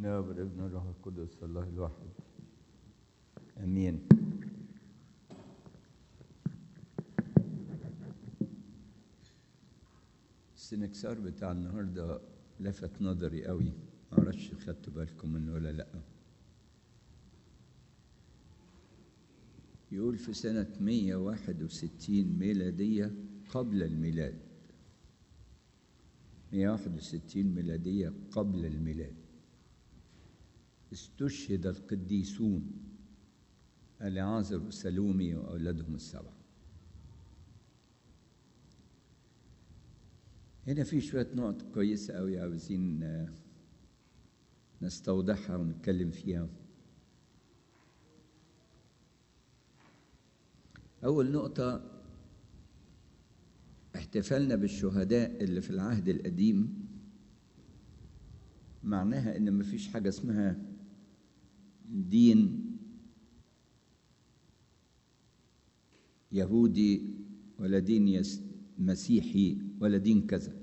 ناب الابن والروح القدس الله الواحد امين السنكسار بتاع النهارده لفت نظري قوي معرفش خدتوا بالكم منه ولا لا يقول في سنة 161 ميلادية قبل الميلاد 161 ميلادية قبل الميلاد استشهد القديسون العازر وسلومي وأولادهم السبعة هنا في شوية نقط كويسة أوي عاوزين نستوضحها ونتكلم فيها أول نقطة احتفالنا بالشهداء اللي في العهد القديم معناها إن مفيش حاجة اسمها دين يهودي ولا دين مسيحي ولا دين كذا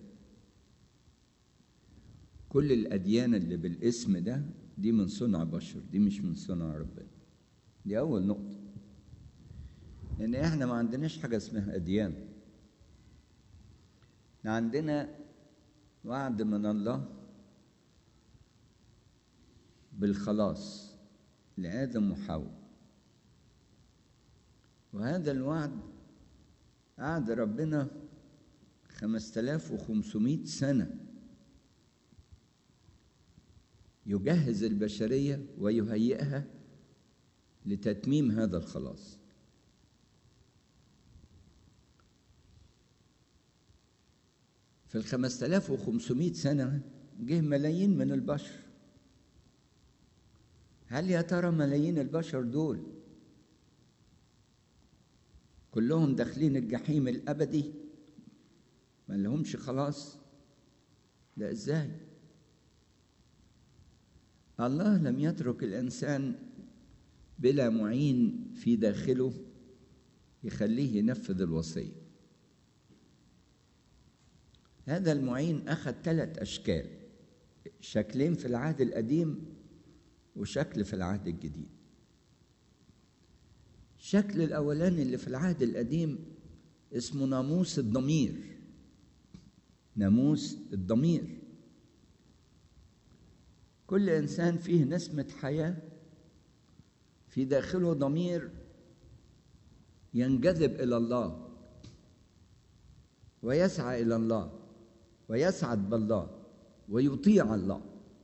كل الأديان اللي بالاسم ده دي من صنع بشر دي مش من صنع ربنا دي أول نقطة لأن إحنا ما عندناش حاجة اسمها أديان إحنا عندنا وعد من الله بالخلاص لآدم وحواء وهذا الوعد قعد ربنا خمسة آلاف وخمسمائة سنة يجهز البشرية ويهيئها لتتميم هذا الخلاص في الخمسة آلاف وخمسمائة سنة جه ملايين من البشر هل يا ترى ملايين البشر دول كلهم داخلين الجحيم الأبدي ما لهمش خلاص ده ازاي الله لم يترك الإنسان بلا معين في داخله يخليه ينفذ الوصية هذا المعين أخذ ثلاث أشكال شكلين في العهد القديم وشكل في العهد الجديد الشكل الأولاني اللي في العهد القديم اسمه ناموس الضمير ناموس الضمير كل إنسان فيه نسمة حياة في داخله ضمير ينجذب إلى الله ويسعى إلى الله ويسعد بالله ويطيع الله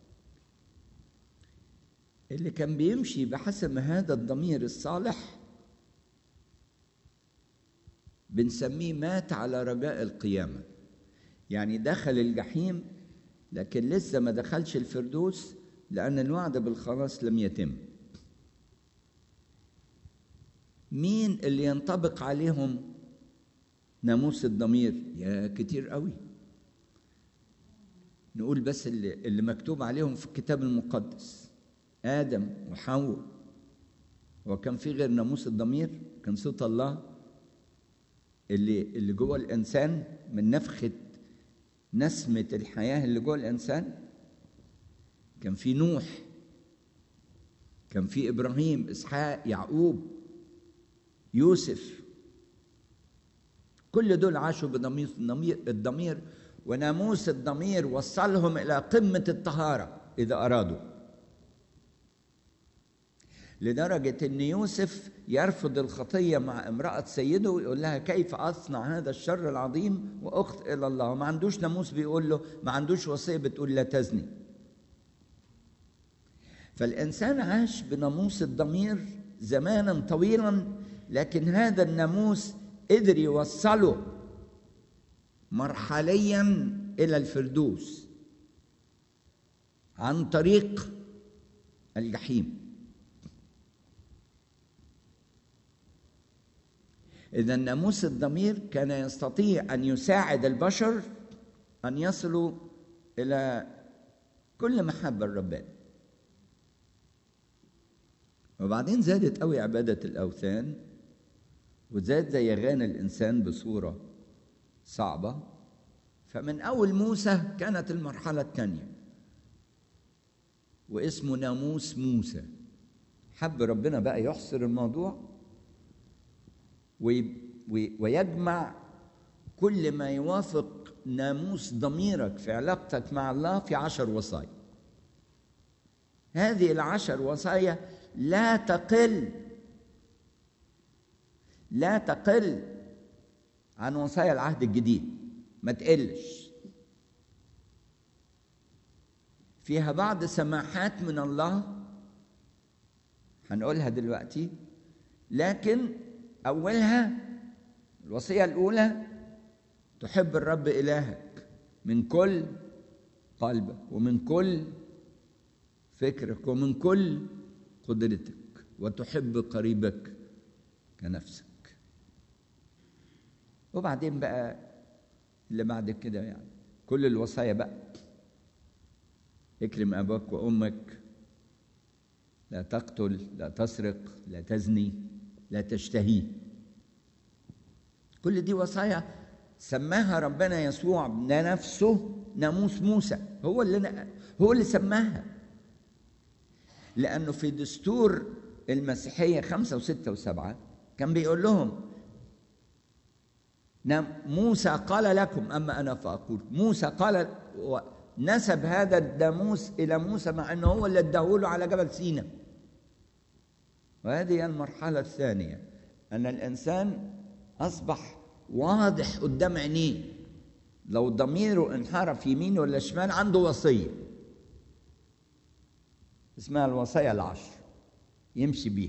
اللي كان بيمشي بحسب هذا الضمير الصالح بنسميه مات على رجاء القيامة يعني دخل الجحيم لكن لسه ما دخلش الفردوس لأن الوعد بالخلاص لم يتم مين اللي ينطبق عليهم ناموس الضمير يا كتير قوي نقول بس اللي, اللي مكتوب عليهم في الكتاب المقدس آدم وحواء وكان في غير ناموس الضمير كان صوت الله اللي اللي جوه الإنسان من نفخة نسمة الحياة اللي جوه الإنسان كان في نوح كان في إبراهيم إسحاق يعقوب يوسف كل دول عاشوا بضمير الضمير وناموس الضمير وصلهم إلى قمة الطهارة إذا أرادوا لدرجة أن يوسف يرفض الخطية مع امرأة سيده ويقول لها كيف أصنع هذا الشر العظيم وأخطئ إلى الله ما عندوش ناموس بيقول له ما عندوش وصية بتقول لا تزني فالإنسان عاش بناموس الضمير زمانا طويلا لكن هذا الناموس قدر يوصله مرحليا إلى الفردوس عن طريق الجحيم إذا ناموس الضمير كان يستطيع أن يساعد البشر أن يصلوا إلى كل محبة الرباني وبعدين زادت قوي عبادة الأوثان وزاد زيغان الإنسان بصورة صعبة فمن أول موسى كانت المرحلة الثانية واسمه ناموس موسى حب ربنا بقى يحصر الموضوع ويجمع كل ما يوافق ناموس ضميرك في علاقتك مع الله في عشر وصايا هذه العشر وصايا لا تقل لا تقل عن وصايا العهد الجديد ما تقلش فيها بعض سماحات من الله هنقولها دلوقتي لكن اولها الوصيه الاولى تحب الرب الهك من كل قلبك ومن كل فكرك ومن كل قدرتك وتحب قريبك كنفسك وبعدين بقى اللي بعد كده يعني كل الوصايا بقى اكرم اباك وامك لا تقتل لا تسرق لا تزني لا تشتهي كل دي وصايا سماها ربنا يسوع نفسه ناموس موسى هو اللي هو اللي سماها لأنه في دستور المسيحية خمسة وستة وسبعة كان بيقول لهم موسى قال لكم أما أنا فأقول موسى قال نسب هذا الناموس إلى موسى مع أنه هو اللي اداه على جبل سينا وهذه المرحلة الثانية أن الإنسان أصبح واضح قدام عينيه لو ضميره انحرف يمين ولا شمال عنده وصية اسمها الوصايا العشر يمشي بيها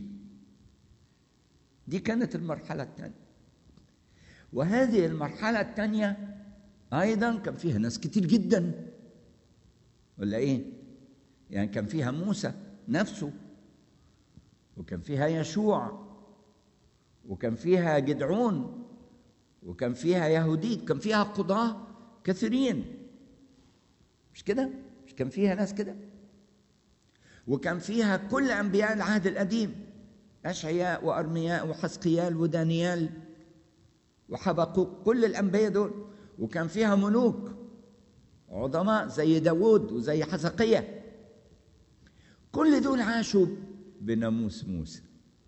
دي كانت المرحلة الثانية وهذه المرحلة الثانية أيضا كان فيها ناس كتير جدا ولا إيه؟ يعني كان فيها موسى نفسه وكان فيها يشوع وكان فيها جدعون وكان فيها يهوديت كان فيها قضاة كثيرين مش كده؟ مش كان فيها ناس كده؟ وكان فيها كل أنبياء العهد القديم أشعياء وأرمياء وحسقيال ودانيال وحبقوق كل الأنبياء دول وكان فيها ملوك عظماء زي داوود وزي حزقية كل دول عاشوا بناموس موسى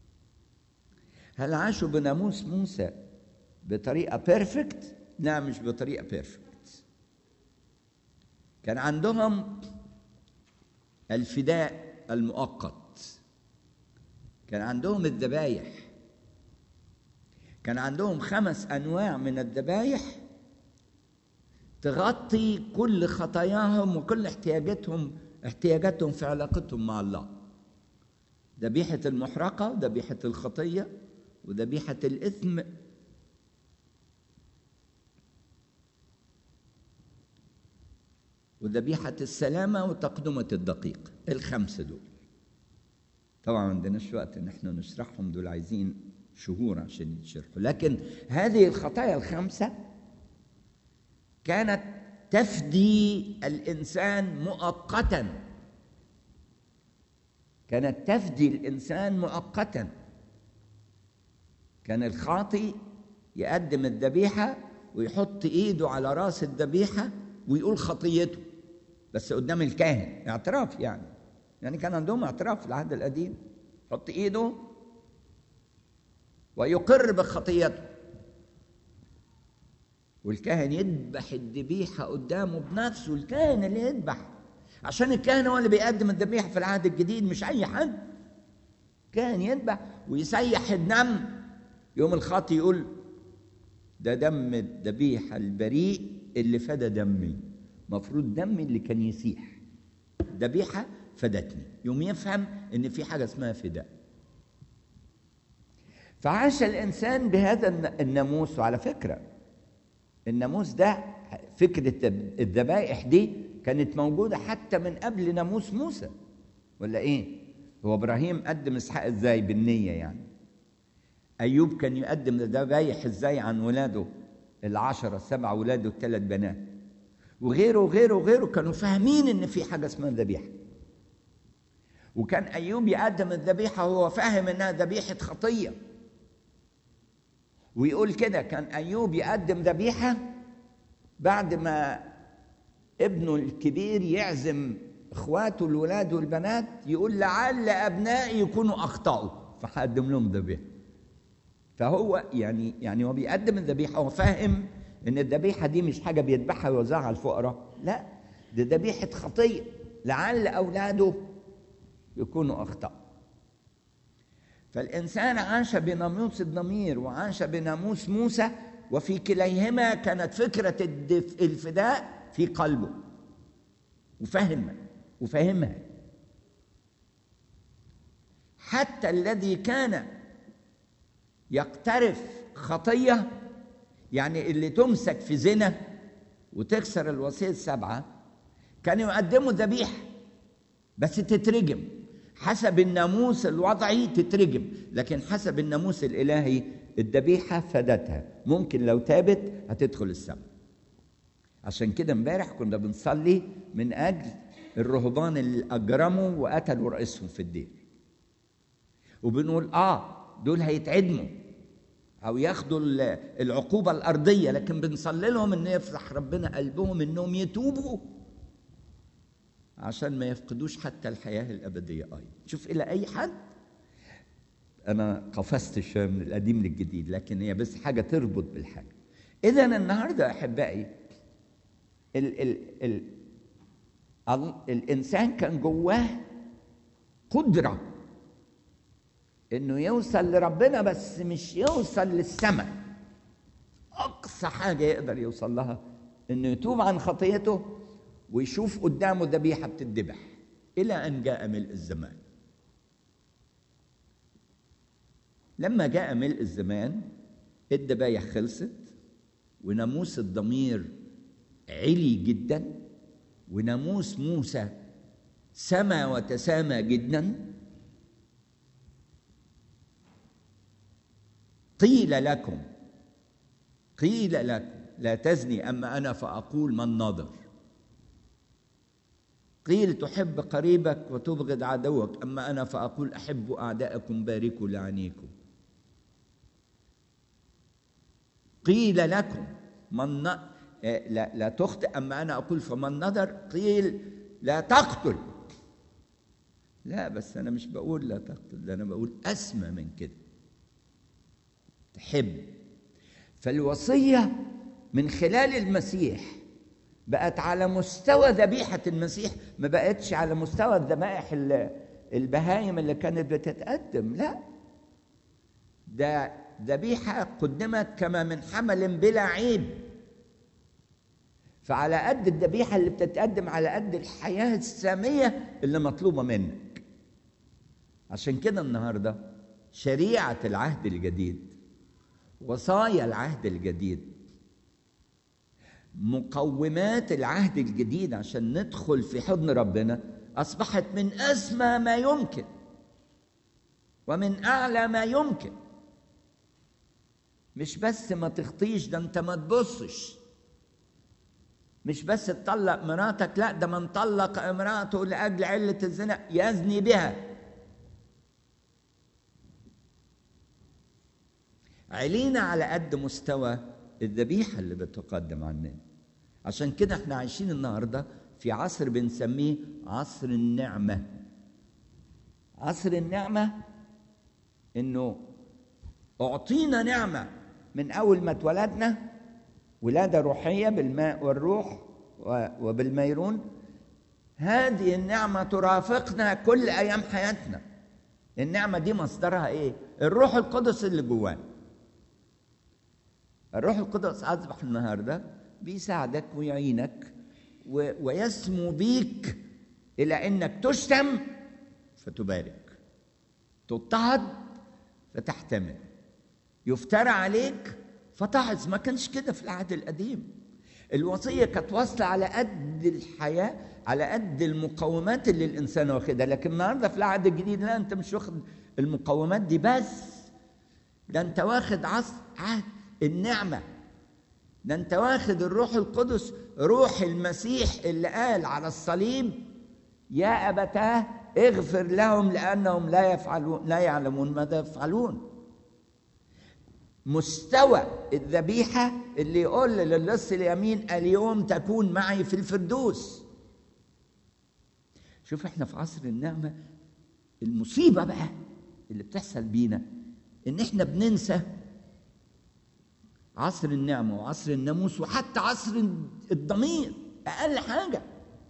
هل عاشوا بناموس موسى بطريقة بيرفكت؟ لا مش بطريقة بيرفكت كان عندهم الفداء المؤقت كان عندهم الذبايح كان عندهم خمس انواع من الذبايح تغطي كل خطاياهم وكل احتياجاتهم احتياجاتهم في علاقتهم مع الله ذبيحة المحرقة ذبيحة الخطية وذبيحة الإثم وذبيحة السلامة وتقدمة الدقيق الخمسة دول طبعا ما عندناش وقت ان احنا نشرحهم دول عايزين شهور عشان يتشرحوا لكن هذه الخطايا الخمسة كانت تفدي الإنسان مؤقتا كانت تفدي الإنسان مؤقتا كان الخاطي يقدم الذبيحة ويحط إيده على رأس الذبيحة ويقول خطيته بس قدام الكاهن اعتراف يعني يعني كان عندهم اعتراف في العهد القديم يحط ايده ويقر بخطيته والكاهن يذبح الذبيحة قدامه بنفسه الكاهن اللي يذبح عشان الكاهن هو اللي بيقدم الذبيحة في العهد الجديد مش أي حد كاهن يذبح ويسيح الدم يوم الخاطي يقول ده دم الذبيحة البريء اللي فدى دمي مفروض دمي اللي كان يسيح ذبيحة فدتني يوم يفهم ان في حاجة اسمها فداء فعاش الانسان بهذا الناموس وعلى فكرة الناموس ده فكرة الذبائح دي كانت موجودة حتى من قبل ناموس موسى ولا ايه هو ابراهيم قدم اسحاق ازاي بالنية يعني ايوب كان يقدم ذبايح ازاي عن ولاده العشرة السبع ولاده الثلاث بنات وغيره وغيره وغيره كانوا فاهمين ان في حاجه اسمها ذبيحه وكان ايوب يقدم الذبيحه وهو فاهم انها ذبيحه خطيه ويقول كده كان ايوب يقدم ذبيحه بعد ما ابنه الكبير يعزم اخواته الولاد والبنات يقول لعل ابنائي يكونوا اخطاوا فهقدم لهم ذبيحه فهو يعني يعني هو بيقدم الذبيحه هو فاهم ان الذبيحه دي مش حاجه بيذبحها ويوزعها على الفقراء لا دي ذبيحه خطيه لعل اولاده يكونوا اخطاوا فالانسان عاش بناموس الضمير وعاش بناموس موسى وفي كليهما كانت فكره الفداء في قلبه وفهم وفهمها حتى الذي كان يقترف خطيه يعني اللي تمسك في زنا وتكسر الوصيه السبعه كانوا يقدموا ذبيحه بس تترجم حسب الناموس الوضعي تترجم لكن حسب الناموس الالهي الذبيحه فدتها ممكن لو تابت هتدخل السماء عشان كده امبارح كنا بنصلي من اجل الرهبان اللي اجرموا وقتلوا رئيسهم في الدير وبنقول اه دول هيتعدموا او ياخدوا العقوبه الارضيه لكن بنصلي لهم ان يفتح ربنا قلبهم انهم يتوبوا عشان ما يفقدوش حتى الحياه الابديه ايضا شوف الى اي حد انا قفزت شويه من القديم للجديد لكن هي بس حاجه تربط بالحاجه اذا النهارده احبائي ال ال ال ال الانسان كان جواه قدره انه يوصل لربنا بس مش يوصل للسماء اقصى حاجه يقدر يوصل لها انه يتوب عن خطيته ويشوف قدامه ذبيحه بتذبح الى ان جاء ملء الزمان لما جاء ملء الزمان الذبايح خلصت وناموس الضمير علي جدا وناموس موسى سما وتسامى جدا قيل لكم قيل لكم لا تزني اما انا فاقول من نظر قيل تحب قريبك وتبغض عدوك اما انا فاقول احب اعداءكم باركوا لعنيكم قيل لكم من ن... لا, لا تخطئ اما انا اقول فمن نظر قيل لا تقتل لا بس انا مش بقول لا تقتل ده انا بقول اسمى من كده تحب فالوصيه من خلال المسيح بقت على مستوى ذبيحه المسيح ما بقتش على مستوى الذبائح البهايم اللي كانت بتتقدم لا ده ذبيحه قدمت كما من حمل بلا عيب فعلى قد الذبيحه اللي بتتقدم على قد الحياه الساميه اللي مطلوبه منك عشان كده النهارده شريعه العهد الجديد وصايا العهد الجديد مقومات العهد الجديد عشان ندخل في حضن ربنا اصبحت من اسمى ما يمكن ومن اعلى ما يمكن مش بس ما تخطيش ده انت ما تبصش مش بس تطلق مراتك لا ده من طلق امراته لاجل عله الزنا يزني بها علينا على قد مستوى الذبيحه اللي بتقدم عننا عشان كده احنا عايشين النهارده في عصر بنسميه عصر النعمه عصر النعمه انه اعطينا نعمه من اول ما اتولدنا ولاده روحيه بالماء والروح وبالميرون هذه النعمه ترافقنا كل ايام حياتنا النعمه دي مصدرها ايه الروح القدس اللي جوانا الروح القدس اصبح النهارده بيساعدك ويعينك و... ويسمو بيك الى انك تشتم فتبارك تضطهد فتحتمل يفترى عليك فتعظ ما كانش كده في العهد القديم الوصيه كانت واصله على قد الحياه على قد المقومات اللي الانسان واخدها لكن النهارده في العهد الجديد لا انت مش واخد المقومات دي بس ده انت واخد عصر عهد النعمه ده انت واخد الروح القدس روح المسيح اللي قال على الصليب يا ابتاه اغفر لهم لانهم لا يفعلون لا يعلمون ماذا يفعلون مستوى الذبيحة اللي يقول للص اليمين اليوم تكون معي في الفردوس شوف احنا في عصر النعمة المصيبة بقى اللي بتحصل بينا ان احنا بننسى عصر النعمة وعصر الناموس وحتى عصر الضمير أقل حاجة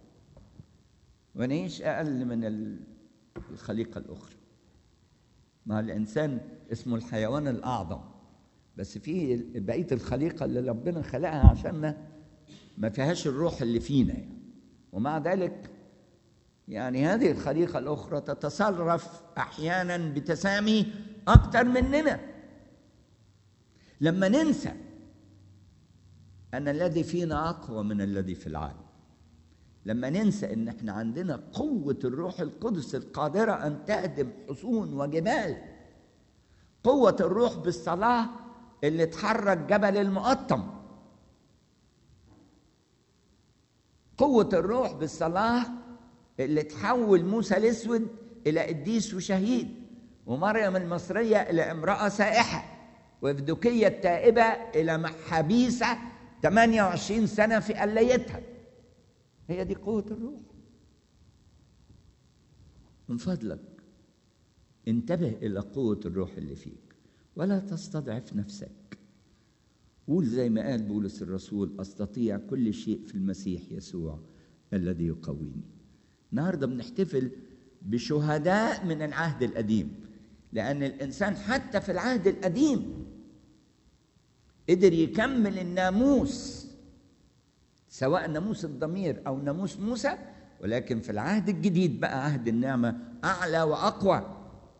ونعيش أقل من الخليقة الأخرى مع الإنسان اسمه الحيوان الأعظم بس في بقية الخليقة اللي ربنا خلقها عشان ما فيهاش الروح اللي فينا يعني. ومع ذلك يعني هذه الخليقة الأخرى تتصرف أحيانا بتسامي أكتر مننا لما ننسى أن الذي فينا أقوى من الذي في العالم لما ننسى ان احنا عندنا قوة الروح القدس القادرة ان تهدم حصون وجبال قوة الروح بالصلاة اللي تحرك جبل المقطم قوة الروح بالصلاة اللي تحول موسى الاسود الى قديس وشهيد ومريم المصرية الى امرأة سائحة وفدوكية التائبة الى حبيسة 28 سنة في قليتها هي دي قوة الروح من فضلك انتبه إلى قوة الروح اللي فيك ولا تستضعف نفسك قول زي ما قال بولس الرسول أستطيع كل شيء في المسيح يسوع الذي يقويني النهارده بنحتفل بشهداء من العهد القديم لأن الإنسان حتى في العهد القديم قدر يكمل الناموس سواء ناموس الضمير او ناموس موسى ولكن في العهد الجديد بقى عهد النعمه اعلى واقوى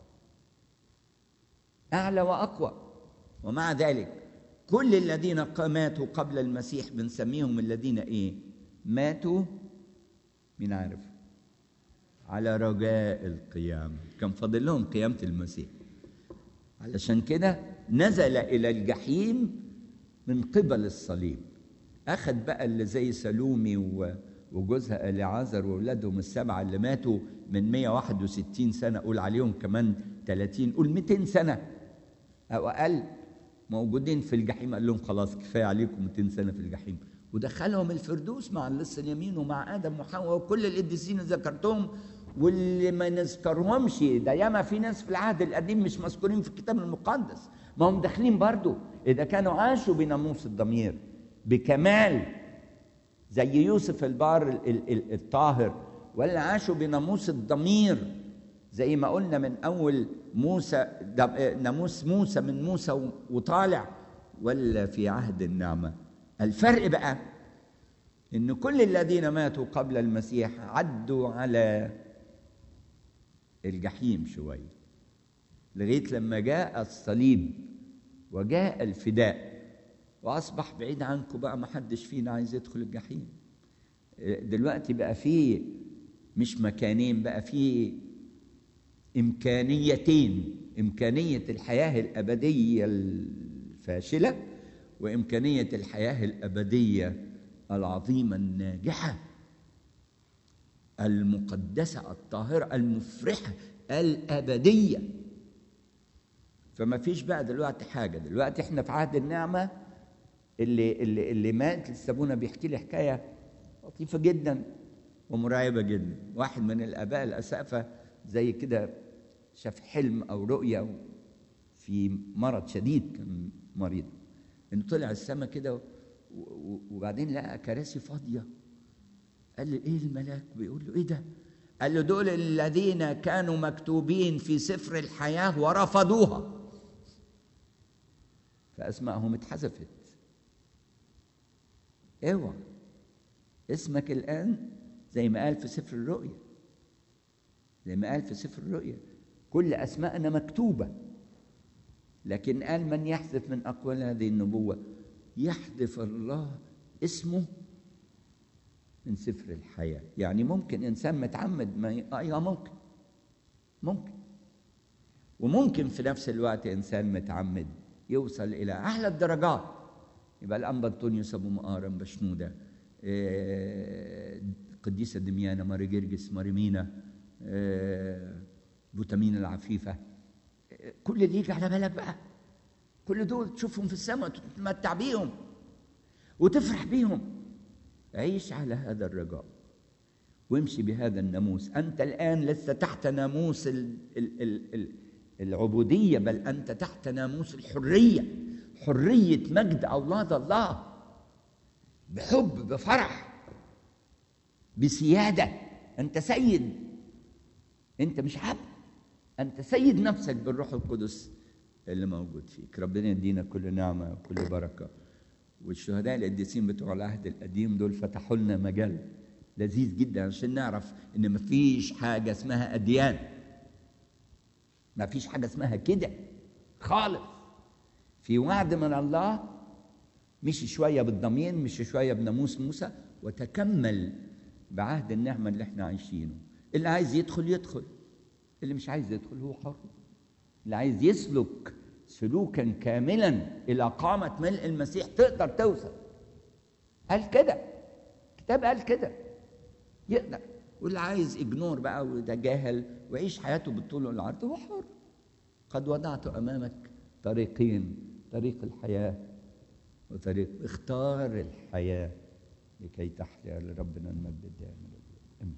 اعلى واقوى ومع ذلك كل الذين ماتوا قبل المسيح بنسميهم الذين ايه ماتوا مين عارف على رجاء القيامة كان فاضل لهم قيامة المسيح علشان كده نزل إلى الجحيم من قبل الصليب أخذ بقى اللي زي سلومي وجوزها اليعازر وأولادهم السبعة اللي ماتوا من 161 سنة قول عليهم كمان 30 قول 200 سنة أو أقل موجودين في الجحيم قال لهم خلاص كفاية عليكم 200 سنة في الجحيم ودخلهم الفردوس مع اللص اليمين ومع آدم وحواء وكل القديسين اللي ذكرتهم واللي ما نذكرهمش ده ياما في ناس في العهد القديم مش مذكورين في الكتاب المقدس ما هم داخلين برضو إذا كانوا عاشوا بناموس الضمير بكمال زي يوسف البار الطاهر ولا عاشوا بناموس الضمير زي ما قلنا من اول موسى ناموس موسى من موسى وطالع ولا في عهد النعمه الفرق بقى ان كل الذين ماتوا قبل المسيح عدوا على الجحيم شويه لغايه لما جاء الصليب وجاء الفداء واصبح بعيد عنكم بقى ما حدش فينا عايز يدخل الجحيم دلوقتي بقى في مش مكانين بقى في امكانيتين امكانيه الحياه الابديه الفاشله وامكانيه الحياه الابديه العظيمه الناجحه المقدسه الطاهره المفرحه الابديه فما فيش بقى دلوقتي حاجه دلوقتي احنا في عهد النعمه اللي اللي اللي مات لسه ابونا بيحكي لي حكايه لطيفه جدا ومرعبه جدا واحد من الاباء الاسافه زي كده شاف حلم او رؤيه في مرض شديد كان مريض انه طلع السما كده وبعدين لقى كراسي فاضيه قال لي ايه الملاك بيقول له ايه ده قال له دول الذين كانوا مكتوبين في سفر الحياه ورفضوها فاسمائهم اتحذفت اوعى اسمك الان زي ما قال في سفر الرؤيا زي ما قال في سفر الرؤيا كل اسماءنا مكتوبه لكن قال من يحذف من اقوال هذه النبوه يحذف الله اسمه من سفر الحياه يعني ممكن انسان متعمد ما ي... ايوه ممكن ممكن وممكن في نفس الوقت انسان متعمد يوصل الى اعلى الدرجات يبقى الانبا انطونيوس ابو مقارن بشنوده إيه قديسه دميانه ماري جرجس ماري مينا إيه فيتامين العفيفه إيه كل اللي يجي على بالك بقى كل دول تشوفهم في السماء تتمتع بيهم وتفرح بيهم عيش على هذا الرجاء وامشي بهذا الناموس أنت الآن لست تحت ناموس ال ال ال ال العبودية بل أنت تحت ناموس الحرية حرية مجد أولاد الله بحب بفرح بسيادة أنت سيد أنت مش عبد أنت سيد نفسك بالروح القدس اللي موجود فيك ربنا يدينا كل نعمة وكل بركة والشهداء القديسين بتوع العهد القديم دول فتحوا لنا مجال لذيذ جدا عشان نعرف ان مفيش حاجة اسمها أديان مفيش حاجة اسمها كده خالص في وعد من الله مشي شوية بالضمير مشي شوية بناموس موسى وتكمل بعهد النعمة اللي احنا عايشينه اللي عايز يدخل يدخل اللي مش عايز يدخل هو حر اللي عايز يسلك سلوكا كاملا الى قامه ملء المسيح تقدر توصل قال كده الكتاب قال كده يقدر واللي عايز اجنور بقى ويتجاهل ويعيش حياته بالطول والعرض هو حر قد وضعت امامك طريقين طريق الحياه وطريق اختار الحياه لكي تحيا لربنا المجد الدائم امين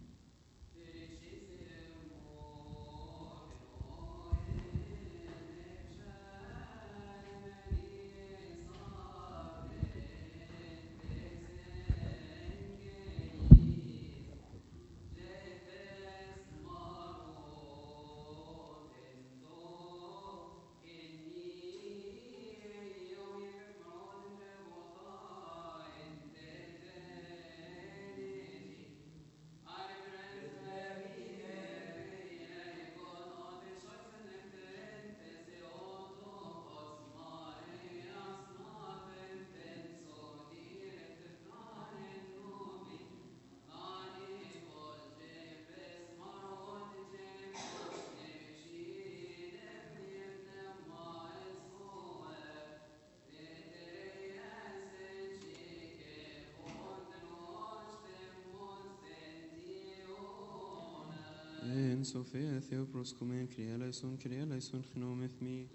En Sofia Theopros Kumen Kriya Laison Kriya Laison Chinometh me.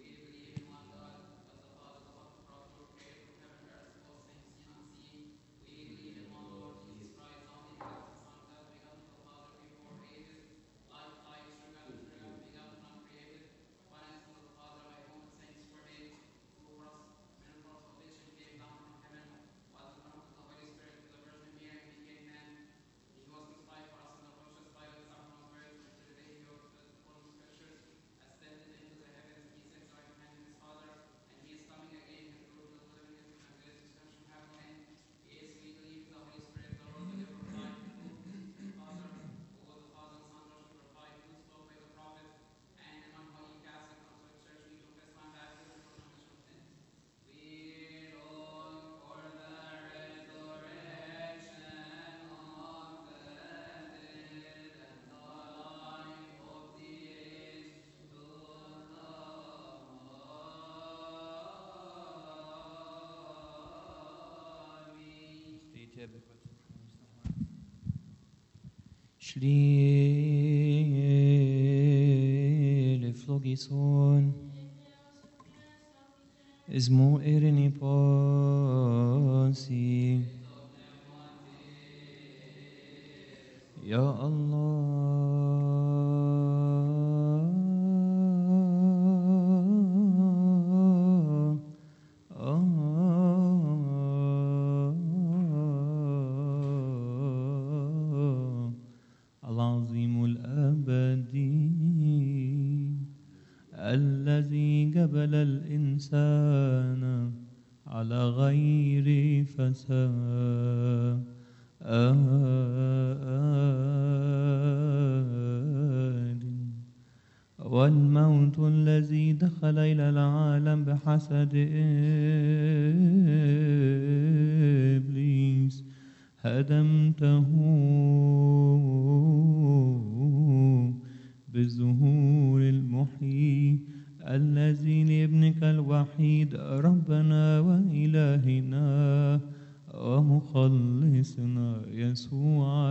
Shliele flogison Esmo ereni pasi Ya Allah آه العظيم الأبدي الذي جبل الإنسان على غير فساد والموت الذي دخل إلى العالم بحسد إبليس هدمته بالظهور المحيي الذي لابنك الوحيد ربنا وإلهنا ومخلصنا يسوع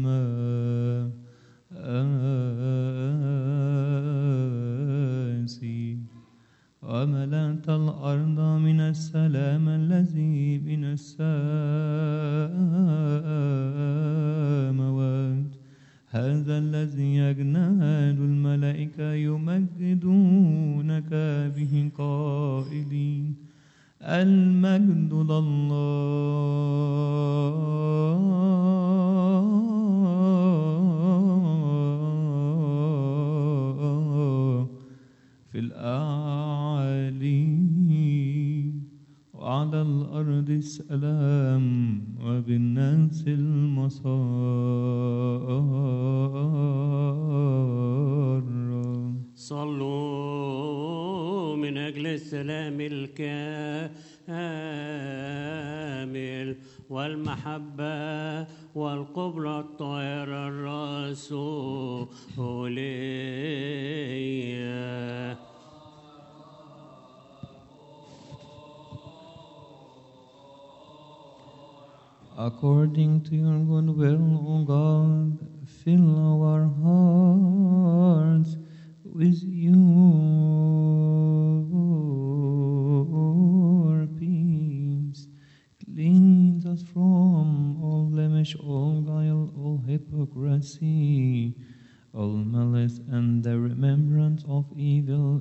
الماسي وملأت الأرض من السلام الذي من السماوات هذا الذي يجناد الملائكة يمجدونك به قائلين المجد لله في الأعالي وعلى الأرض السلام وبالناس المسار صلوا من أجل السلام الكامل والمحبة والقبلة الطاهرة الرسولية According to your good will, O God, fill our hearts with your peace. Cleanse us from all blemish, all guile, all hypocrisy, all malice, and the remembrance of evil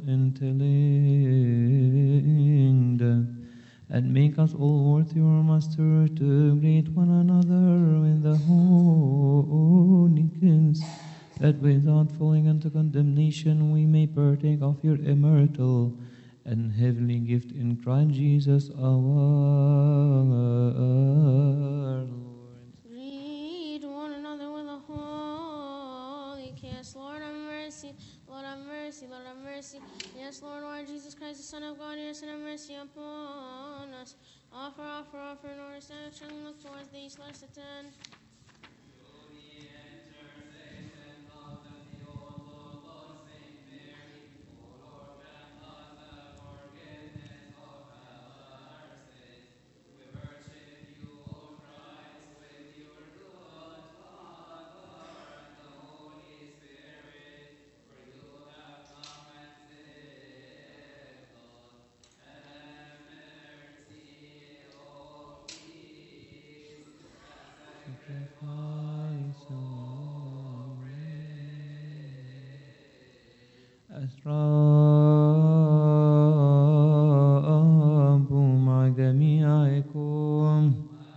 intellect and make us all worthy, your Master, to greet one another with the holy kiss, that without falling into condemnation we may partake of your immortal and heavenly gift in Christ Jesus our Lord. Greet one another with a holy kiss. Lord have mercy, Lord have mercy, Lord have mercy. Yes, Lord, Lord Jesus Christ, the Son of God, yes, and have mercy upon us. Offer, offer, offer, in order to shall look towards thee, let us attend. Sacrifice of أسراب مع جميعكم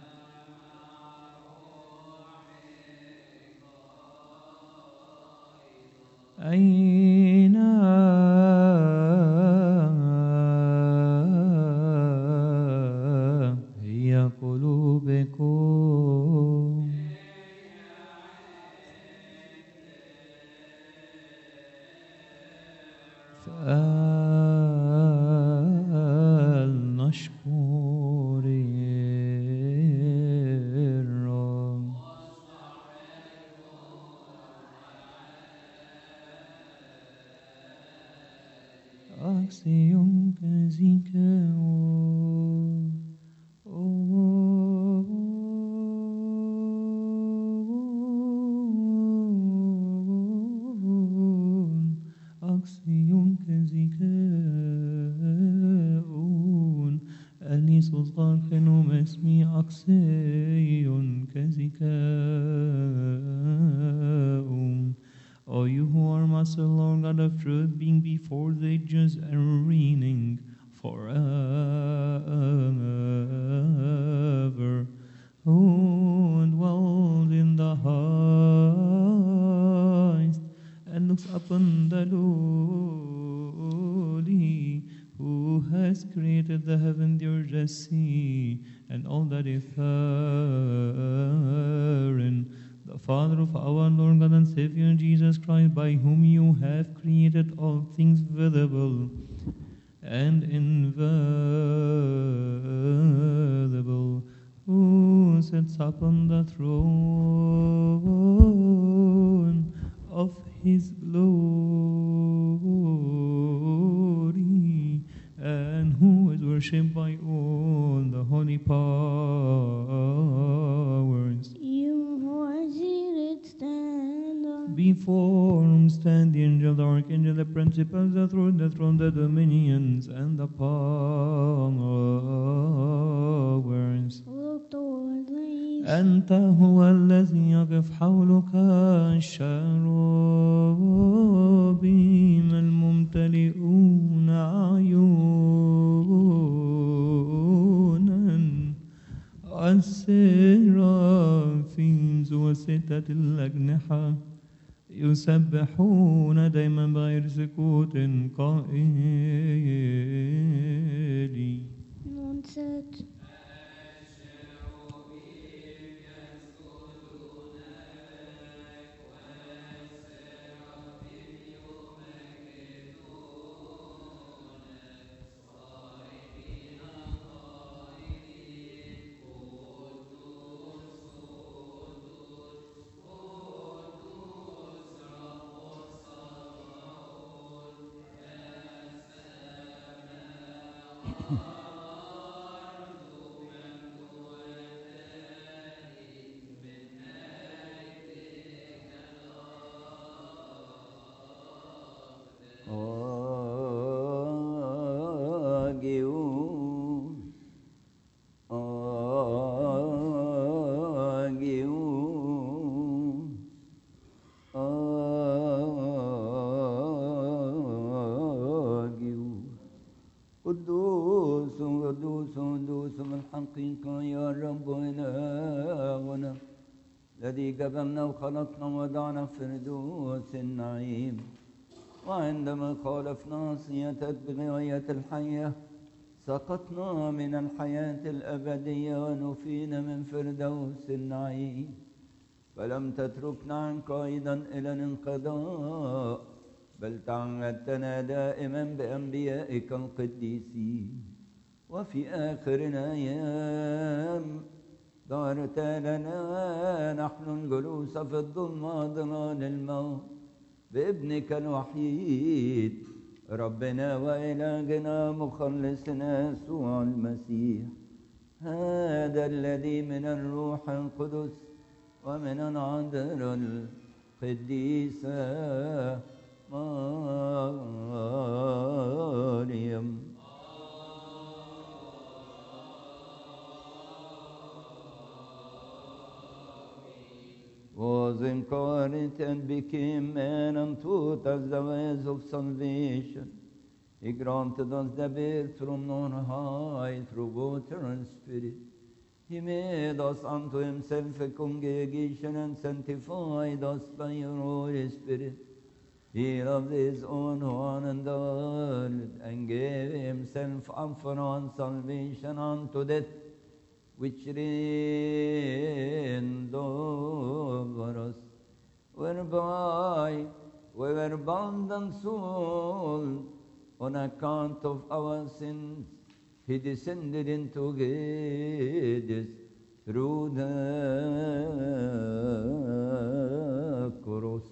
أين هي قلوبكم فلنشكر الرب أكسيون كزيكاو أكسيون كزيكاون أنيس صارخن ومسمي أكسيون كزيكاون O you who are Master, Lord God of truth, being before the ages and reigning forever, who dwells in the highest and looks upon the lowly, who has created the heaven, the earth, the sea, and all that is therein the Father of our Lord God and Savior Jesus Christ, by whom you have created all things visible and invisible, who sits upon the throne of his glory, and who is worshipped by all the holy powers. You who are seated, stand on. Before him stand the angel, the archangel, the principles, the throne, the throne, the dominions, and the powers. Look toward the east. أنت هو الذي يقف حولك الشروبيم الممتلئون عيونا السرافيم ذو ستة الأجنحة يسبحون دائما بغير سكوت قائلين Nonset. آجيون آجيون آجيون قدوس قدوس قدوس بالحقيقة يا رب إلهنا الذي قبلنا وخلقنا وضعنا في فردوس النعيم وعندما خالفنا صيتك بغاية الحياة سقطنا من الحياة الأبدية ونفينا من فردوس النعيم فلم تتركنا عنك أيضا إلى الانقضاء بل تعهدتنا دائما بأنبيائك القديسين وفي آخر الأيام ظهرت لنا نحن الجلوس في الظلمة ظلال الموت بابنك الوحيد ربنا وإلهنا مخلصنا يسوع المسيح هذا الذي من الروح القدس ومن العذراء القديسة مريم was incarnate and became man and taught us the ways of salvation. He granted us the birth from on high through water and spirit. He made us unto himself a congregation and sanctified us by your Holy Spirit. He loved his own one and all and gave himself up for our salvation unto death which reigned over us, whereby we were bound and sold on account of our sins. He descended into Hades through the cross.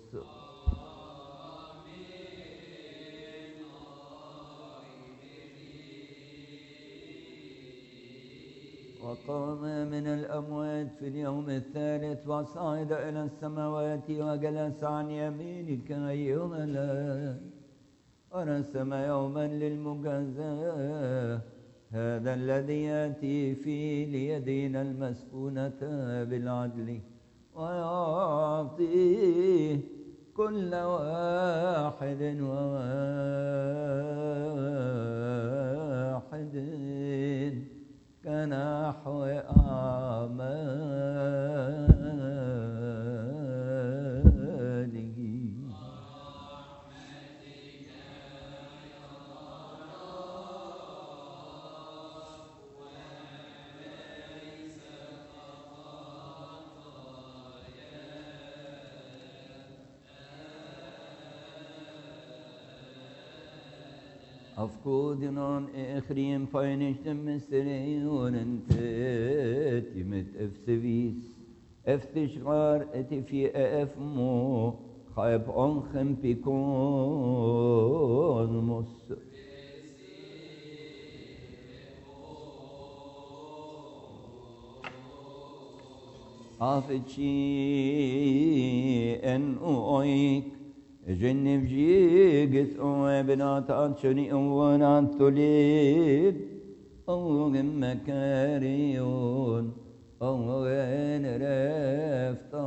وقام من الأموات في اليوم الثالث وصعد إلى السماوات وجلس عن يمينك أيها الآن ورسم يوما للمجازاة هذا الذي يأتي فيه ليدين المسكونة بالعدل ويعطيه كل واحد وواحد كنحو أعماله Afkoden ekrim paylaştım meseleyon tetimet efsevis افتشغار اتي في افمو خايب انخم بيكون مص عافتشي ان اويك جنب جيجت او بنات انشني اوان توليد او مكاريون أوين رفتا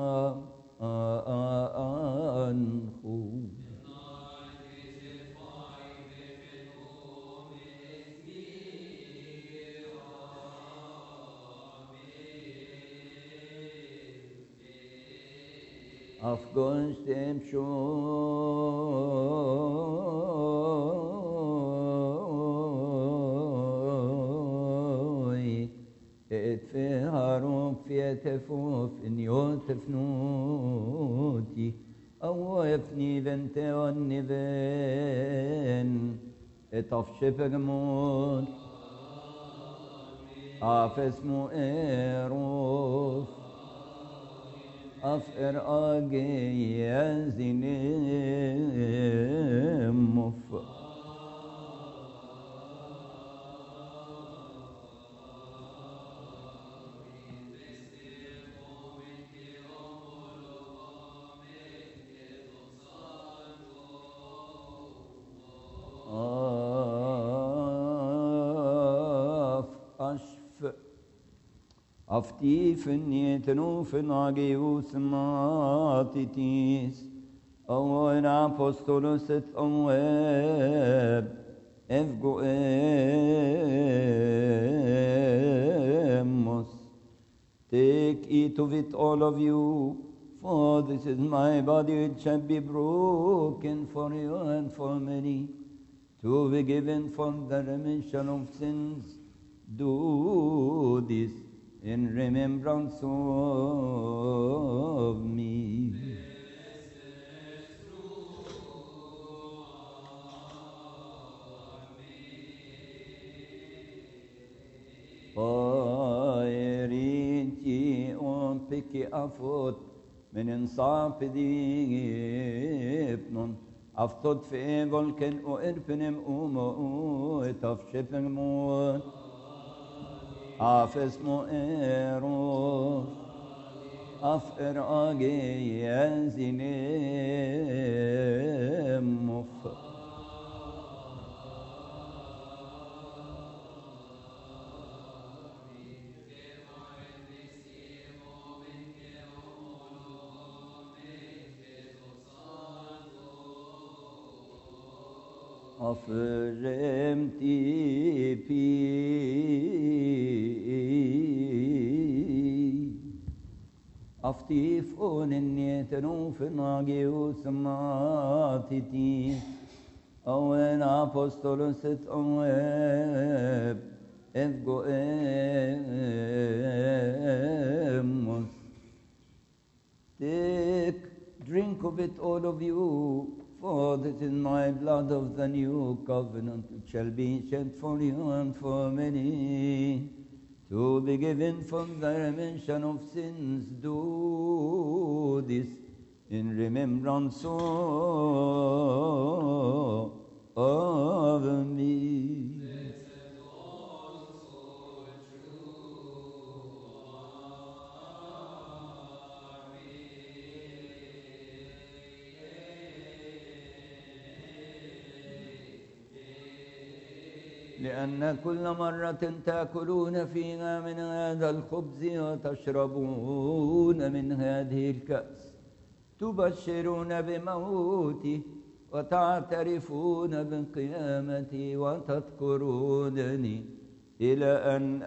أنخو Afghanistan شوي اتفهروا في تفوف ان يوتفنوتي او يفني بنت والنبن اتفشف جمود عافس مو ايروف أفقر أجي يزنم مف أف أشف أفتيفن يتنوفن عجيوس ماتتيس أوين أبوستولوس أواب إفجو إموس Take, eat of it, all of you, for this is my body which shall be broken for you and for many, to be given for the remission of sins. Do this in remembrance of me. Pairiti on piki afot men en sapidipnon aftot fe volken o erpenem umo etafshepen mo afes mo ero afir age yenzinem muf أفرمتي في أفتيف أون النيتنوف ناجي وسماتتي أوين أبوستولوس أوين إفجو إموس Take, drink of it, all of you, for this is my blood of the new covenant, which shall be shed for you and for many, to be given for the remission of sins. Do this in remembrance of, of me. لأن كل مرة تأكلون فيها من هذا الخبز وتشربون من هذه الكأس تبشرون بموتي وتعترفون بقيامتي وتذكرونني إلى أن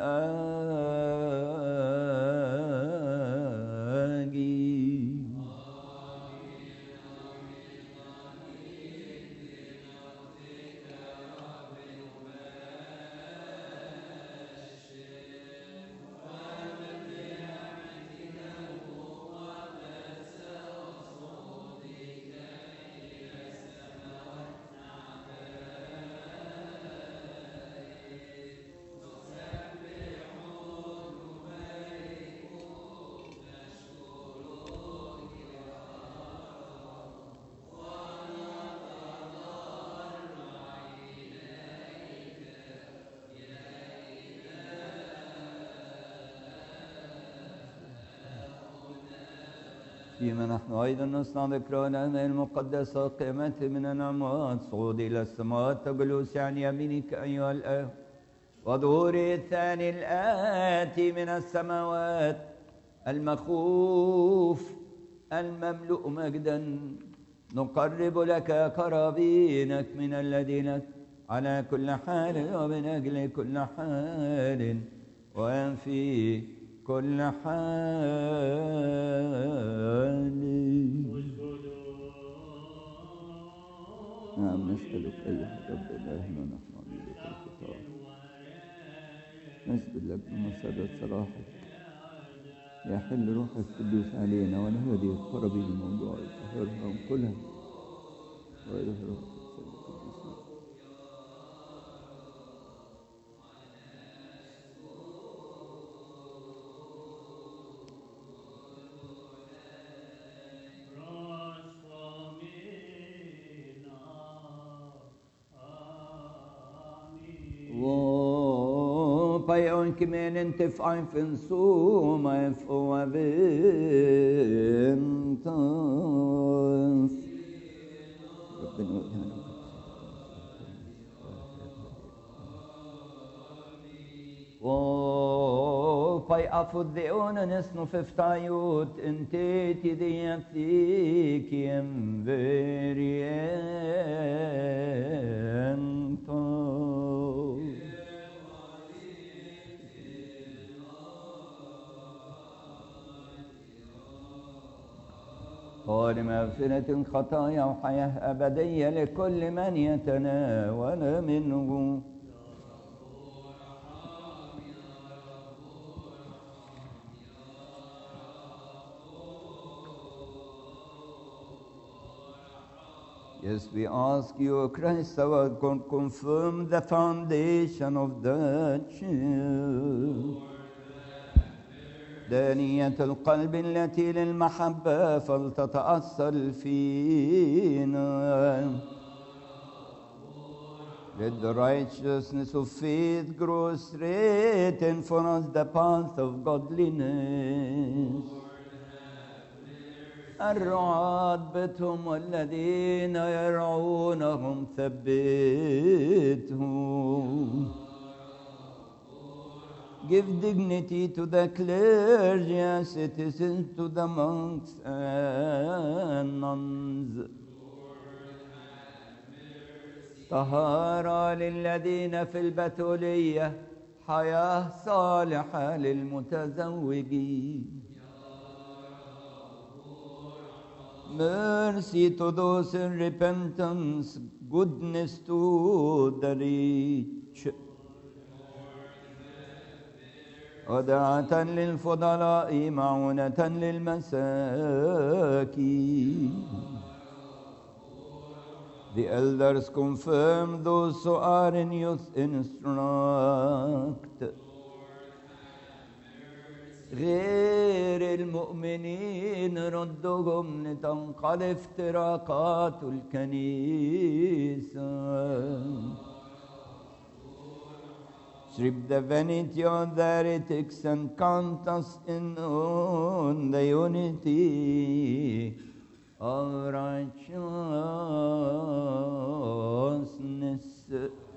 آجي فيما نحن أيضا نصنع ذكرنا من المقدسة قيمته من الأموات صعود إلى السماوات جلوس عن يمينك أيها الآب وظهور الثاني الآتي من السماوات المخوف المملوء مجدا نقرب لك قرابينك من الذين على كل حال ومن أجل كل حال وفي كل حال نعم نسألك أيها الرب إلهنا نحن عبيدك الخطاة نسجد لك بمسرة صلاحك يحل روحك القدوس علينا ونهدي القربين الموضوع طهرها وانقلها وإله روحك السيد القدوس Whoa, onkimen inte fin så mig få väntas. ربنا يهنا وفي أفضيون نسنو في فتايوت انتي تدي فيك ينفرينتو ولمغفرة خطايا وحياة أبدية لكل من يتناول منه Yes, we ask you, Christ, our God, confirm the foundation of the church. دانية القلب التي للمحبة فلتتأصل فينا. Let the righteousness of faith grow straight and for us the path of godliness. الرعاة بتهم والذين يرعونهم ثبتهم Give dignity to the clergy and citizens, to the monks and nuns. طهارة للذين في البتولية حياة صالحة للمتزوجين Mercy to those in repentance, goodness to the rich. ودعة للفضلاء معونة للمساكين The elders confirm those who are in youth instruct غير المؤمنين ردهم لتنقل افتراقات الكنيسة Strip the vanity of the heretics and count us in on the unity of righteousness.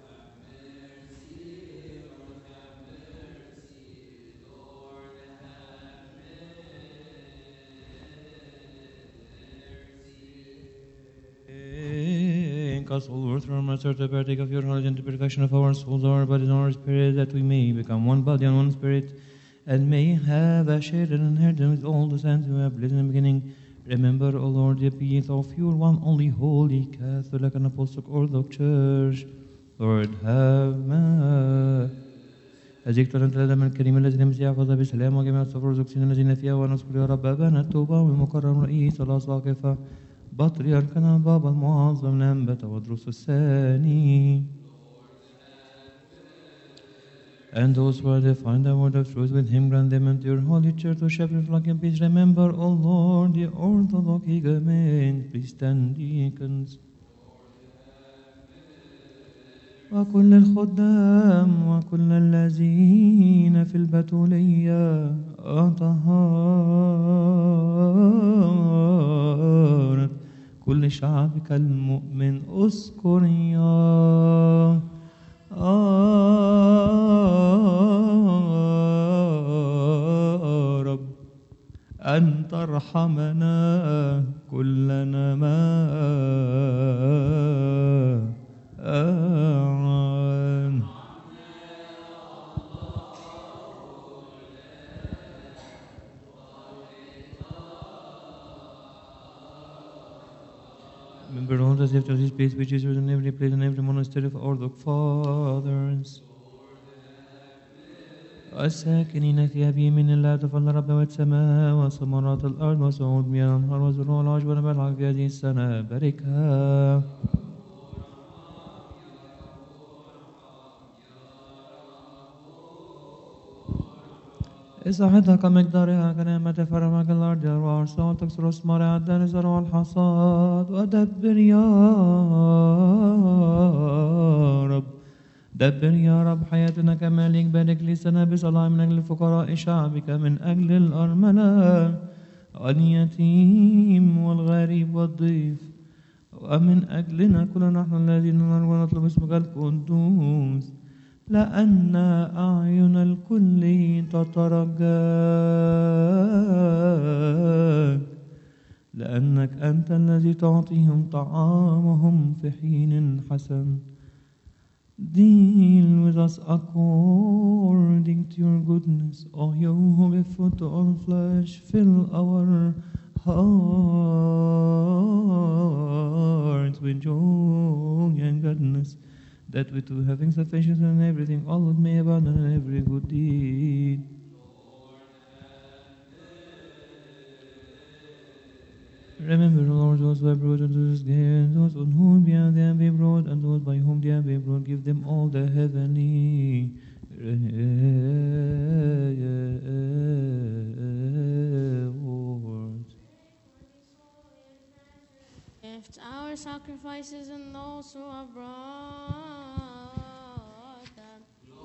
Make us all worth from us to partake of your knowledge and the perfection of our souls, our bodies, and our spirit, that we may become one body and one spirit, and may have a shared and inheritance with all the saints who have lived in the beginning. Remember, O Lord, the peace of your one only holy Catholic and Apostolic Orthodox Church. Lord, have mercy. أزيك ترى الأدم الكريم الذي لم يحفظ بسلام وجميع السفر الزكسين الذين فيها ونذكر يا رب أبانا التوبة والمكرم رئيس الأساقفة بطريركنا البابا المعظم ننبت ودروس الثاني And those who are defined the word of truth with him, grant them into your holy church to shepherd flock in peace. Remember, O Lord, the Orthodox Egamen, priests and deacons. وكل الخدام وكل الذين في البتولية أطهارت كل شعبك المؤمن اذكر يا رحمنا كلنا معا Remember all the gift of this place which is in every place and every monastery of all the fathers. الساكنين في أبي من الله تفضل رب السماء وثمرات الأرض وصعود مياه الأنهار وزروع العشب ونبات في هذه السنة باركها إصاحتها كمقدارها كنعمة فرمك الأرض والأرصاد تكسر أثمارها الدار زرع الحصاد ودبر يا رب دبر يا رب حياتنا كمالك بارك لسنا بصلاة من أجل فقراء شعبك من أجل الأرملة واليتيم والغريب والضيف ومن أجلنا كلنا نحن الذين نرجو ونطلب اسمك القدوس لأن أعين الكل تترجاك لأنك أنت الذي تعطيهم طعامهم في حين حسن Deal with us according to your goodness, O you who give food to all flesh, fill our hearts with joy and gladness, that we too, having sufficiency in everything, always may abound in every good deed. Remember, Lord, those who have brought unto this day, those on whom they have been brought, and those by whom they have been brought, give them all the heavenly rewards. Lift our sacrifices and those who have brought them.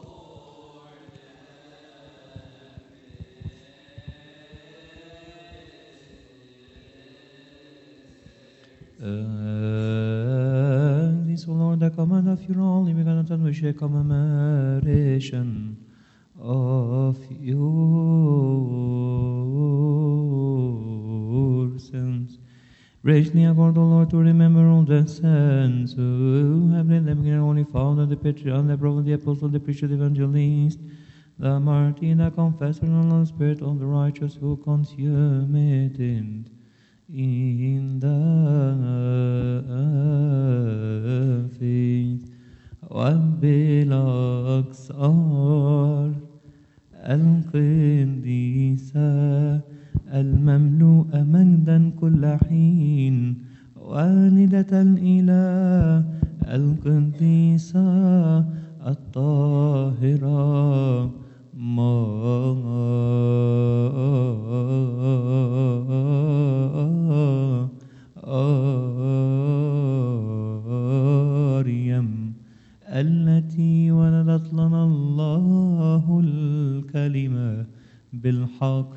And this, O Lord, the command of your only begotten Son, we shall commemoration of your sins. Graciously accord, O Lord, to remember all the saints who have been them here only found the patriarch, the prophet, the apostle, the preacher, the evangelist, the martyr, the confessor, and the spirit of the righteous who consummated in the faith وبالأقصار القديسة المملوءة مجدا كل حين والدة الإله القديسة الطاهرة مريم التي ولدت لنا الله الكلمة بالحق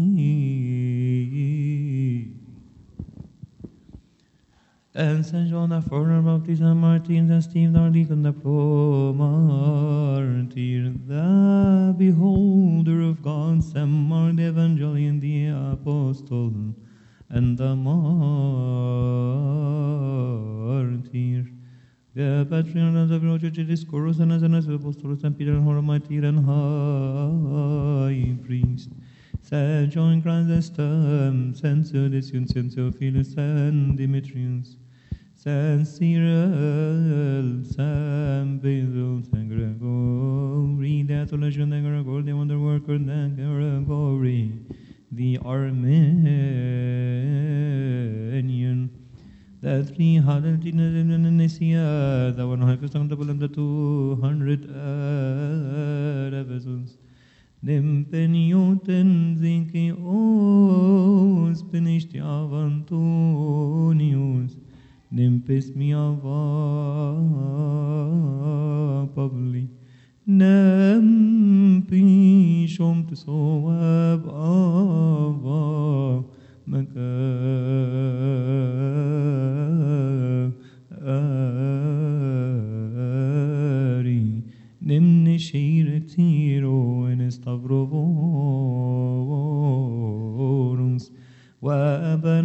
And Saint John the former Baptist and Martin and Steve the deacon the pro-martyr, the beholder of God, Saint Mark the Evangelion, the apostle, and the martyr. The patriarch of the Church Discourse and as an apostle, Saint Peter and Martyr and high priest. Saint John Chrysostom, Saint Sudicius, Saint Theophilus, Saint Demetrius, Saint Cyril, Saint Basil, Saint Gregory, the Theologian, the Gregory, the Wonder Worker, the Gregory, the Armenian, the three hundred in Nicaea, the one hundred Constantinople, and the two hundred at Ephesus. Dempeniuten Zinkios, Penishtia Antonius, Nempes miava Pavli, Nempi Shom Tsoab Ava Makari, Nemne Shiretiro en Stavrovorums,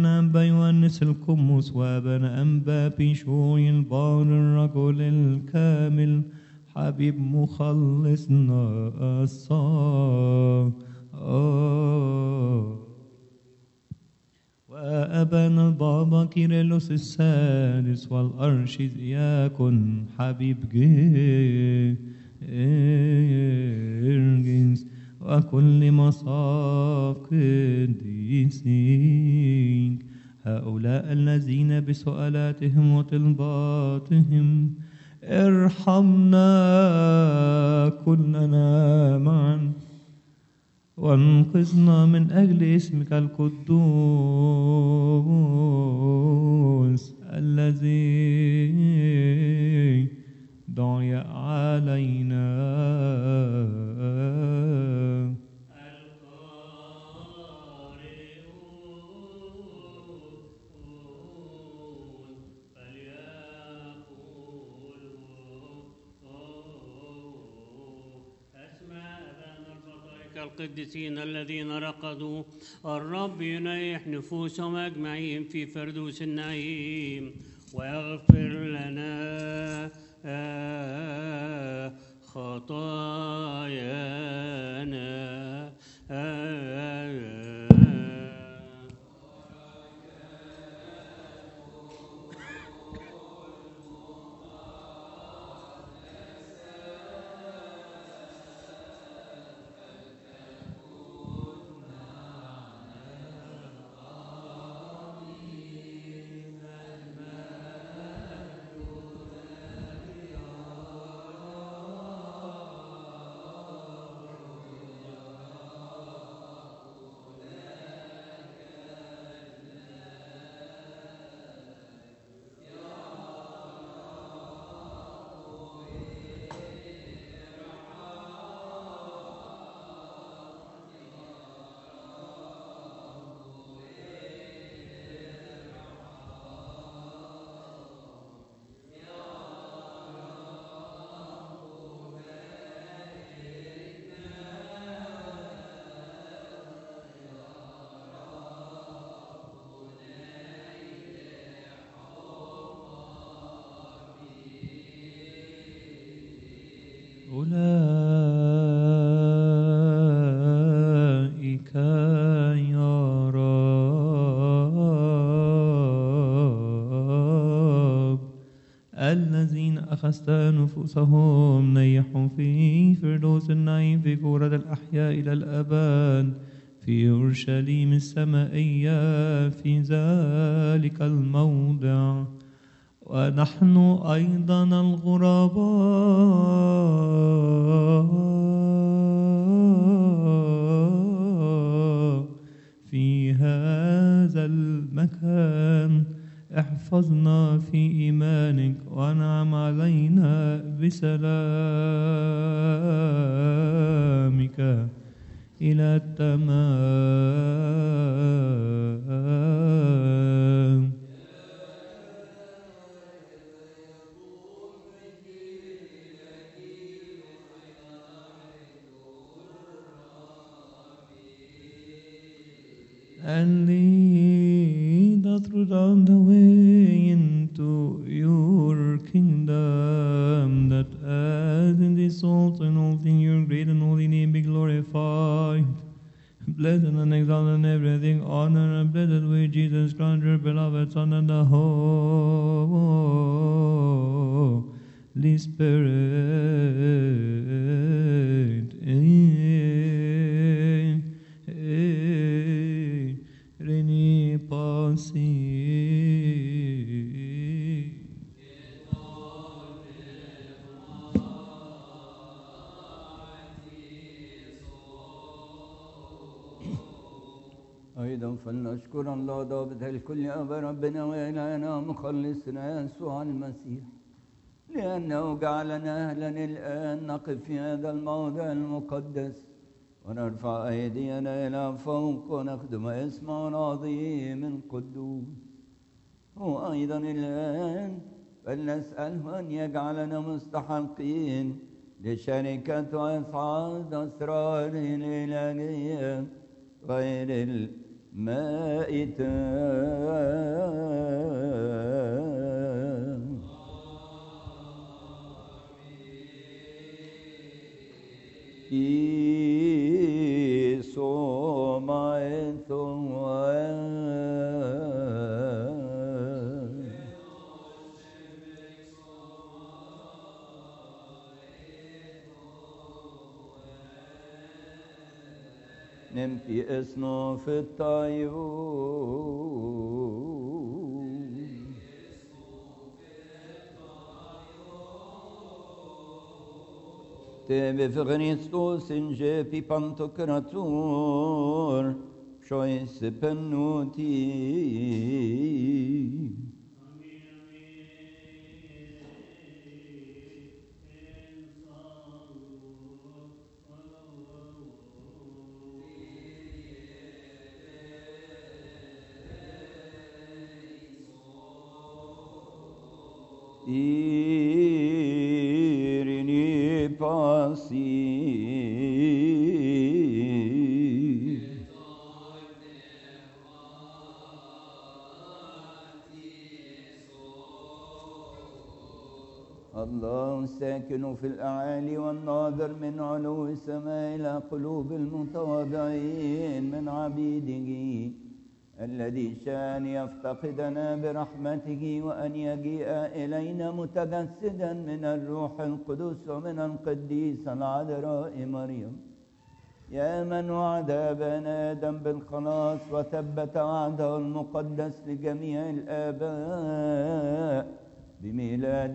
وأبانا أنبا يونس القمص وأبانا أنبا بيشوي البار الرجل الكامل حبيب مخلصنا الصالح وأبانا البابا كيرلس السادس والأرشد يكن حبيب جرجس وكل مصاف قديسين هؤلاء الذين بسؤالاتهم وطلباتهم ارحمنا كلنا معا وانقذنا من أجل اسمك القدوس الذي دعي علينا القديسين الذين رقدوا الرب ينيح نفوسهم أجمعين في فردوس النعيم ويغفر لنا آه، خطايانا آه، أولئك يا رب الذين أخذت نفوسهم نيحوا في فردوس النعيم في كورة الأحياء إلى الأبد في أورشليم السمائية في ذلك الموضع ونحن أيضا الغرباء في هذا المكان احفظنا في إيمانك وانعم علينا بسلامك إلى التمام and lead us through down the way into your kingdom, that as in the souls and all things your great and holy name be glorified. Blessed and exalted in everything, honor and blessed with Jesus Christ, your beloved Son, and the Holy Spirit. Amen. Reni Pasi. أيضا فلنشكر الله ضابط الكل أبا ربنا وإلهنا مخلصنا يسوع المسيح لأنه جعلنا أهلا الآن نقف في هذا الموضع المقدس ونرفع أيدينا إلى فوق ونخدم اسمه العظيم القدوس هو أيضا الآن فلنسأله أن يجعلنا مستحقين لشركة وإسعاد أسراره الإلهية غير مائتا إيسو مائتا نمتي اصناف الطيور Tebe för Kristus in köpi pantokrator Sjoise pennuti Irini pasi الله ساكن في الأعالي والناظر من علو السماء إلى قلوب المتواضعين من عبيده الذي شاء أن يفتقدنا برحمته وأن يجيء إلينا متجسدا من الروح القدس ومن القديس العذراء مريم يا من وعد أبانا آدم بالخلاص وثبت وعده المقدس لجميع الآباء بميلاد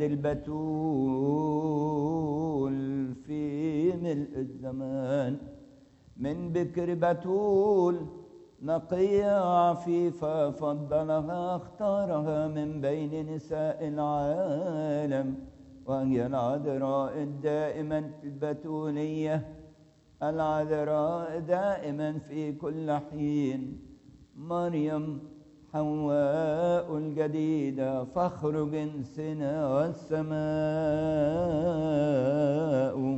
البتول في ملء الزمان من بكر بتول نقية عفيفة فضلها اختارها من بين نساء العالم وهي العذراء الدائما البتولية العذراء دائما في كل حين مريم حواء الجديدة فخر جنسنا والسماء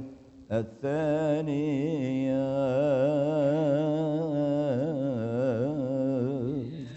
الثانية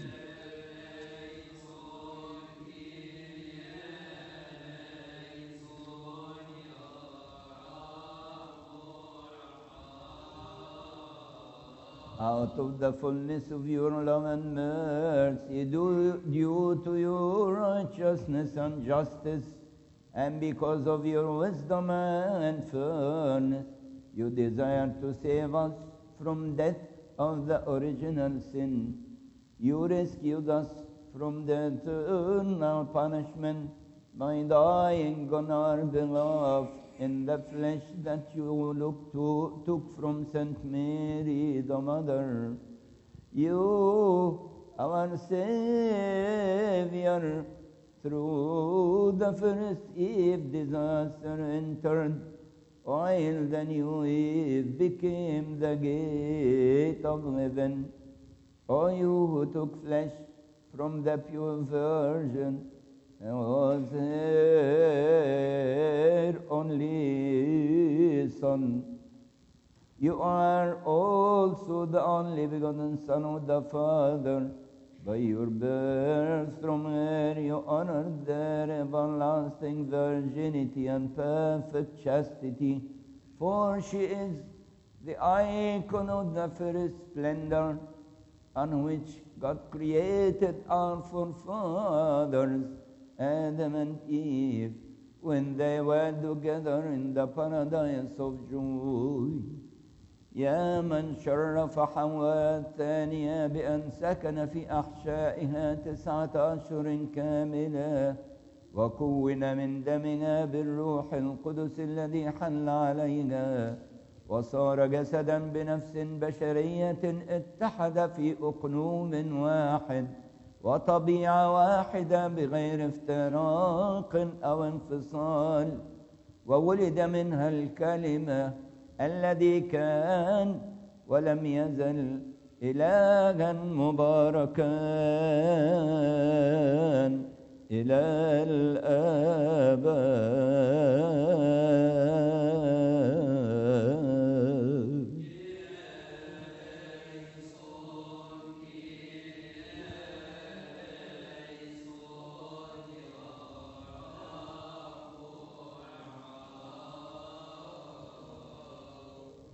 out of the fullness of your love and mercy, due, due to your righteousness and justice, and because of your wisdom and fairness, you desire to save us from death of the original sin. You rescued us from the eternal punishment by dying on our behalf in the flesh that you look to, took from Saint Mary, the Mother. You, our Savior, through the first Eve disaster entered, while the new Eve became the gate of heaven. O you who took flesh from the pure Virgin, and was her only Son. You are also the only begotten Son of the Father. By your birth from her you honored their everlasting virginity and perfect chastity, for she is the icon of the first splendor on which God created our forefathers, Adam and Eve, when they were together in the paradise of joy. يا من شرف حواء الثانية بأن سكن في أحشائها تسعة أشهر كاملة وكون من دمها بالروح القدس الذي حل علينا وصار جسدا بنفس بشرية اتحد في أقنوم واحد وطبيعة واحدة بغير افتراق أو انفصال وولد منها الكلمة الذي كان ولم يزل إلها مباركا إلى الآباء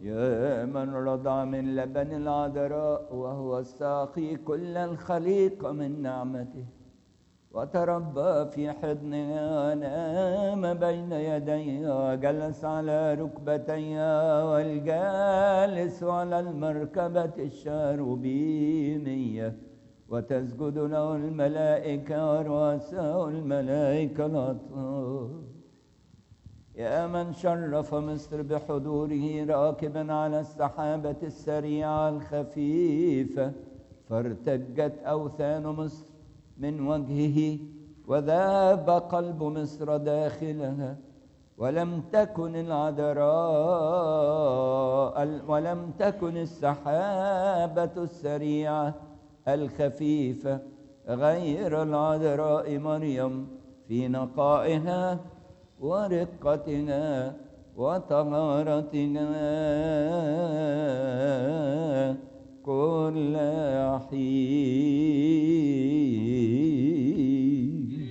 يا من رضع من لبن العذراء وهو الساقي كل الخليقة من نعمته وتربى في حضنها ونام بين يديها وجلس على ركبتيها والجالس على المركبة الشاروبيمية وتسجد له الملائكة ورؤساء الملائكة الأطهار يا من شرف مصر بحضوره راكبا على السحابة السريعة الخفيفة فارتجت أوثان مصر من وجهه وذاب قلب مصر داخلها ولم تكن العذراء ولم تكن السحابة السريعة الخفيفة غير العذراء مريم في نقائها ورقتها وطهارتها كل حين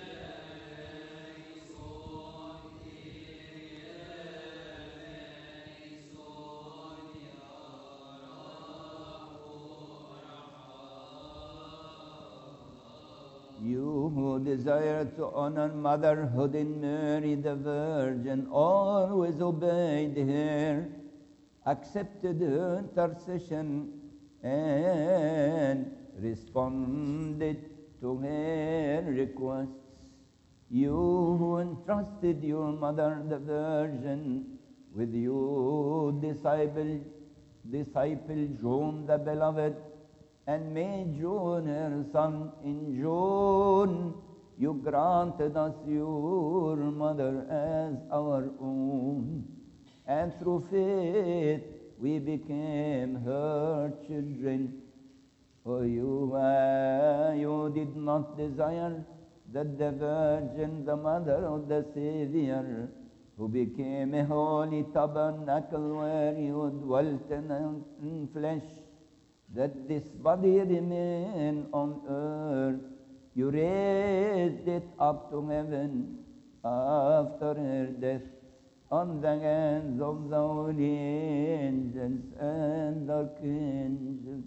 You who desire to honor motherhood in Mary the Virgin, always obeyed her, accepted her intercession, and responded to her requests. You who entrusted your mother the Virgin with your disciple, disciple John the Beloved, and made John her son in John. You granted us your mother as our own, and through faith we became her children. For you, uh, you did not desire that the Virgin, the mother of the Savior, who became a holy tabernacle where you dwelt in, in flesh, that this body remain on earth. You raised it up to heaven after her death on the hands of the holy angels and archangels.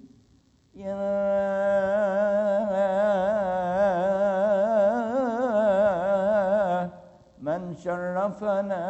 يا من شرفنا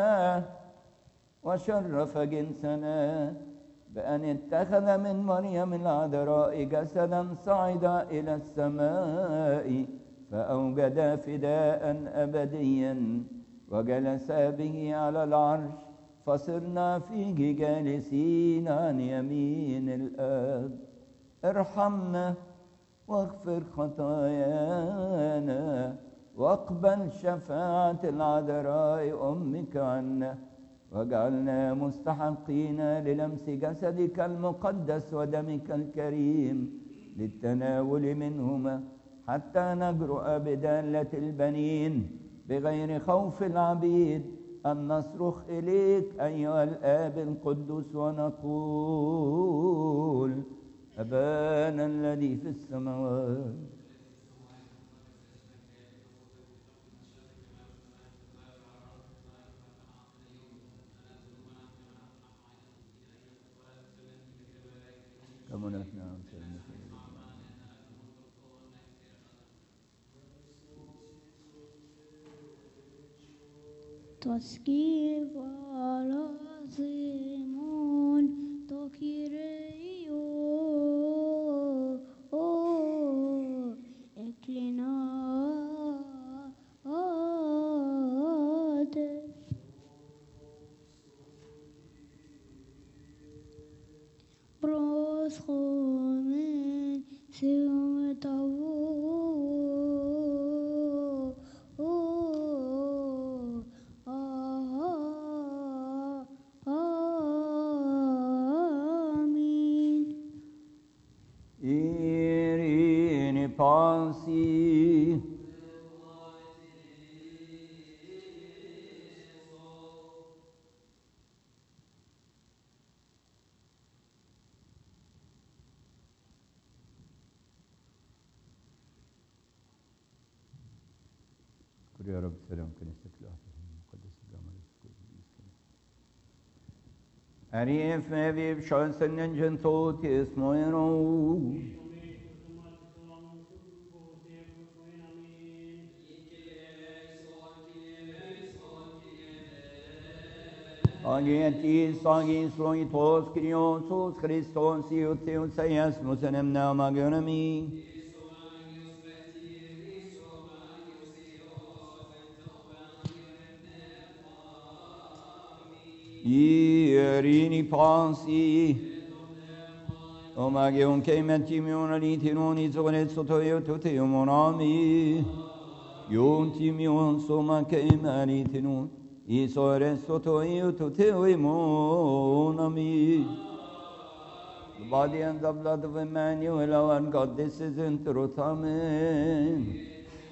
وشرف جنسنا بأن اتخذ من مريم العذراء جسدا صعد إلى السماء فأوجد فداء أبديا وجلس به على العرش فصرنا فيه جالسين عن يمين الآب ارحمنا واغفر خطايانا واقبل شفاعة العذراء أمك عنا واجعلنا مستحقين للمس جسدك المقدس ودمك الكريم للتناول منهما حتى نجرؤ بدالة البنين بغير خوف العبيد أن نصرخ إليك أيها الآب القدوس ونقول أبانا الذي في السماوات كما نحن تسكيب العظيمون تكيريو اكلنا بروس خومن سيوم آمين Irene Pansi. اشكر يا رب سلام كنيستك الأحد المقدس الجامعة Arif eviv şansının cintot ismoyro. Agieti sagi sloitos kriosos Christos iuteus eias musenem neamagonami. Ierini pasi. Omagion kementimion alitinon izonet sotoio tuteumonami. Yontimion soma kemaritinon. Isore sotoio tuteumonami. The body and the blood of Emmanuel, our God, this is in truth. Amen.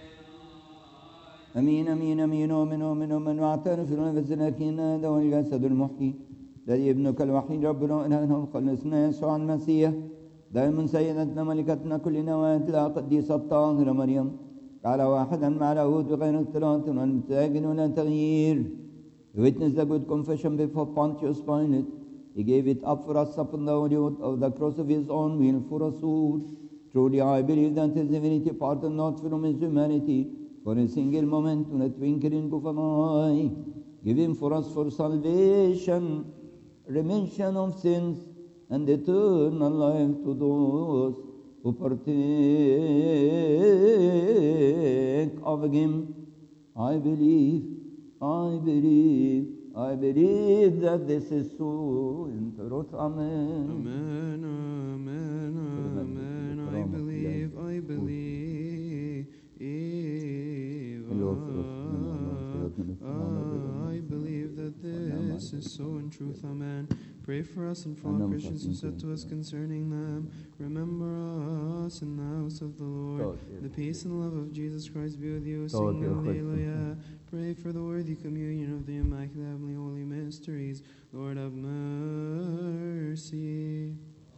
امين امين امين امين امين امين واعترف بذنبنا كنا ده الجسد المحيي الذي ابنك الوحيد ربنا الهنا وخلصنا يسوع المسيح دائما سيدتنا ملكتنا كلنا واتلا قديسة الطاهرة مريم على واحدا مع لاهوت بغير اختلاط ولا امتزاج ولا تغيير We witness the good confession before Pontius Pilate. He gave it up for us upon the audio of the cross of his own will for us all. Truly I believe that his divinity parted not from his humanity for a single moment in a twinkling of an eye, given for us for salvation, remission of sins, and eternal life to those who partake of him. I believe, I believe, I believe that this is so in truth. Amen. Amen, amen, amen. I believe, I believe. I believe that this is so in truth. Amen. Pray for us and for all Christians who said to us concerning them. Remember us in the house of the Lord. The peace and love of Jesus Christ be with you. Sing Alleluia. Pray for the worthy communion of the Immaculate Heavenly Holy Mysteries. Lord have mercy.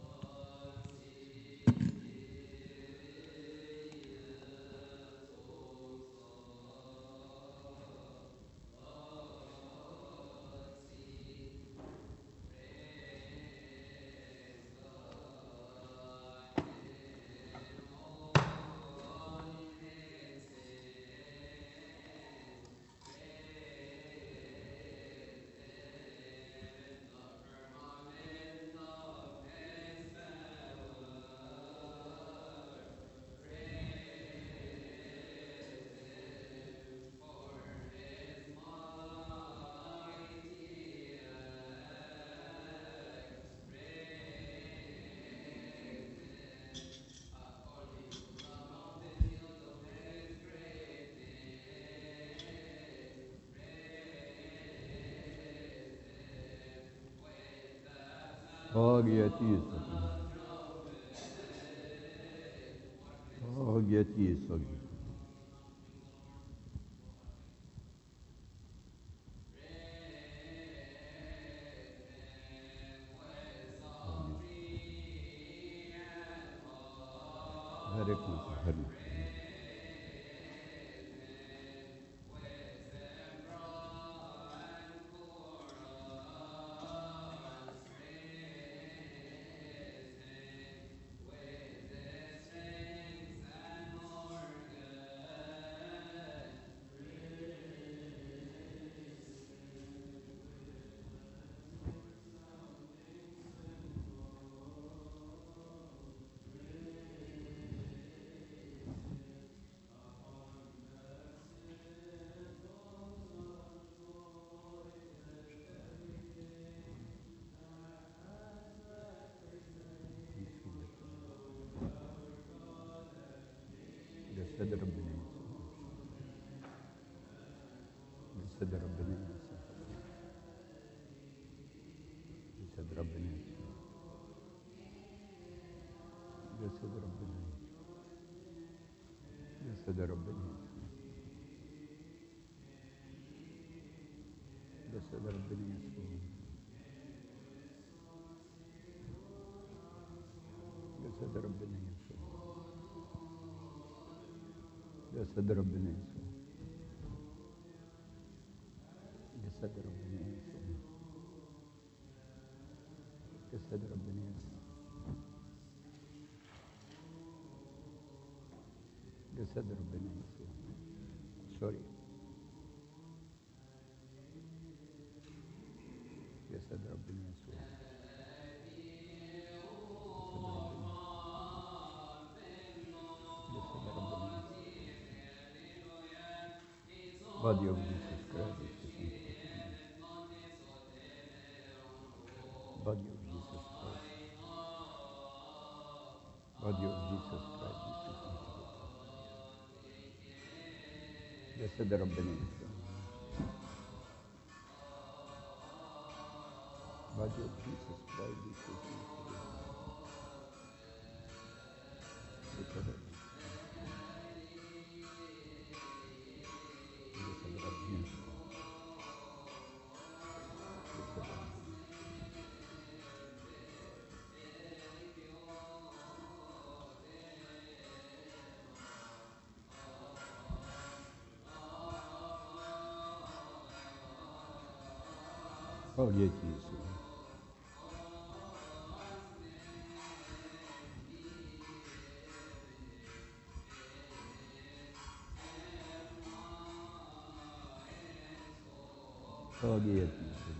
Ageti Ageti Hare Krishna, Hare Krishna. جسد ربنا يسوع جسد ربنا يسوع جسد ربنا يسوع جسد ربنا يسوع جسد ربنا يسوع جسد ربنا يسوع جسد ربنا يسوع جسد ربنا يسوع جسد ربنا يسوع جسد ربنا يسوع جسد ربنا يسوع سوري جسد ربنا يسوع جسد ربنا Body of Jesus Christ. Body of Jesus Christ. Body of Jesus Christ. جسد ربنا يسوع. Body of Jesus Christ. جسد ربنا. جسد ربنا يسوع. جسد ربنا. Oh, yes, Jesus. Oh, yes, Jesus.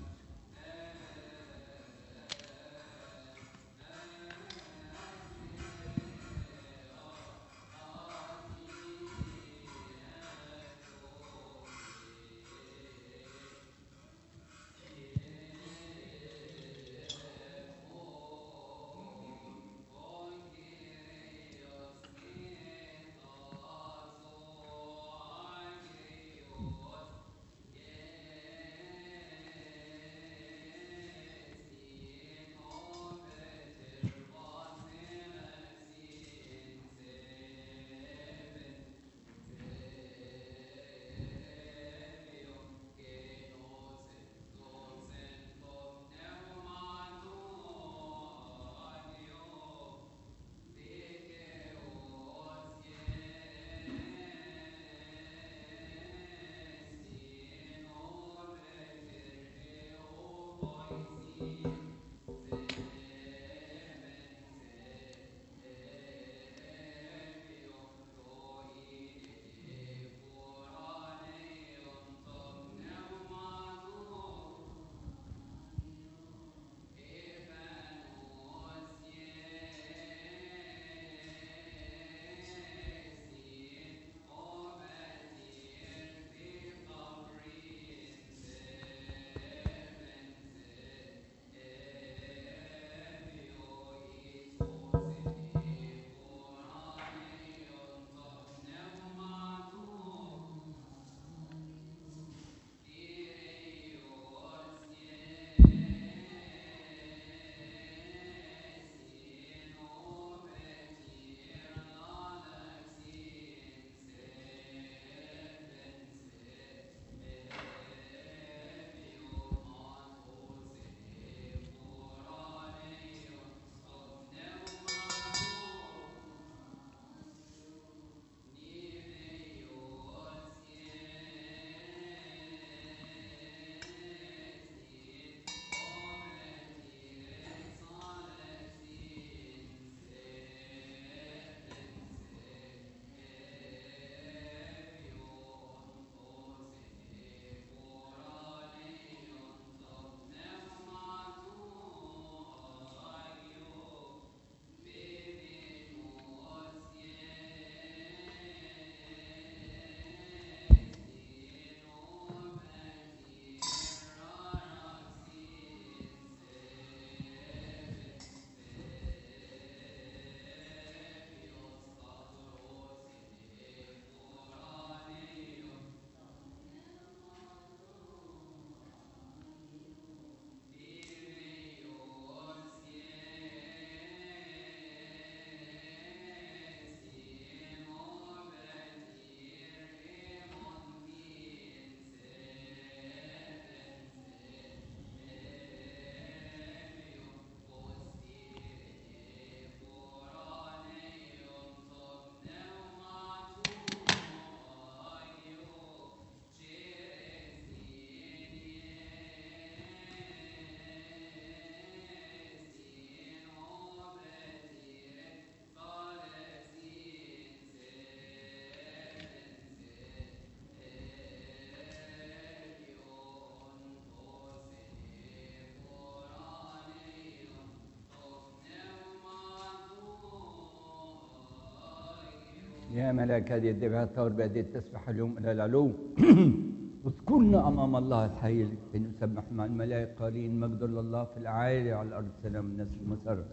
يا ملاك هذه الذبيحة الطاهر بهذه التسبح اليوم إلى العلو اذكرنا أمام الله الحي لكي نسبح مع الملائكة قائلين مجد لله في الأعالي على الأرض سلام الناس المسرة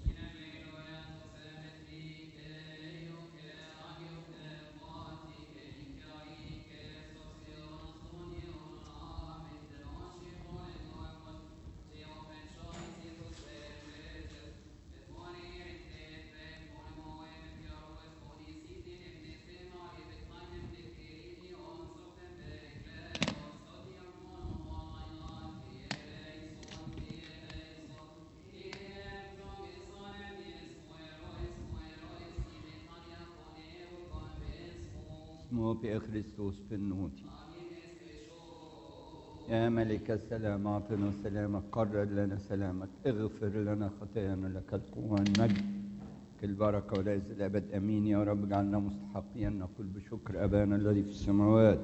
اسمه في كريستوس في النوت يا ملك السلام اعطنا سلامك قرر لنا سلامك اغفر لنا خطايانا لك القوة والمجد البركة وليس الأبد أمين يا رب اجعلنا مستحقين نقول بشكر أبانا الذي في السماوات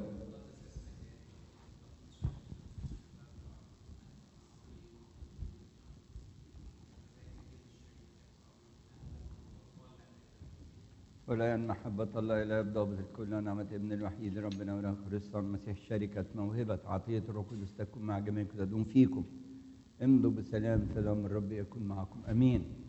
ولا أن محبة الله لا يبدأ بكل نعمة ابن الوحيد ربنا وله كريستوس المسيح شركة موهبة عطية الروح القدس تكون مع جميعكم تدوم فيكم امضوا بسلام سلام الرب يكون معكم أمين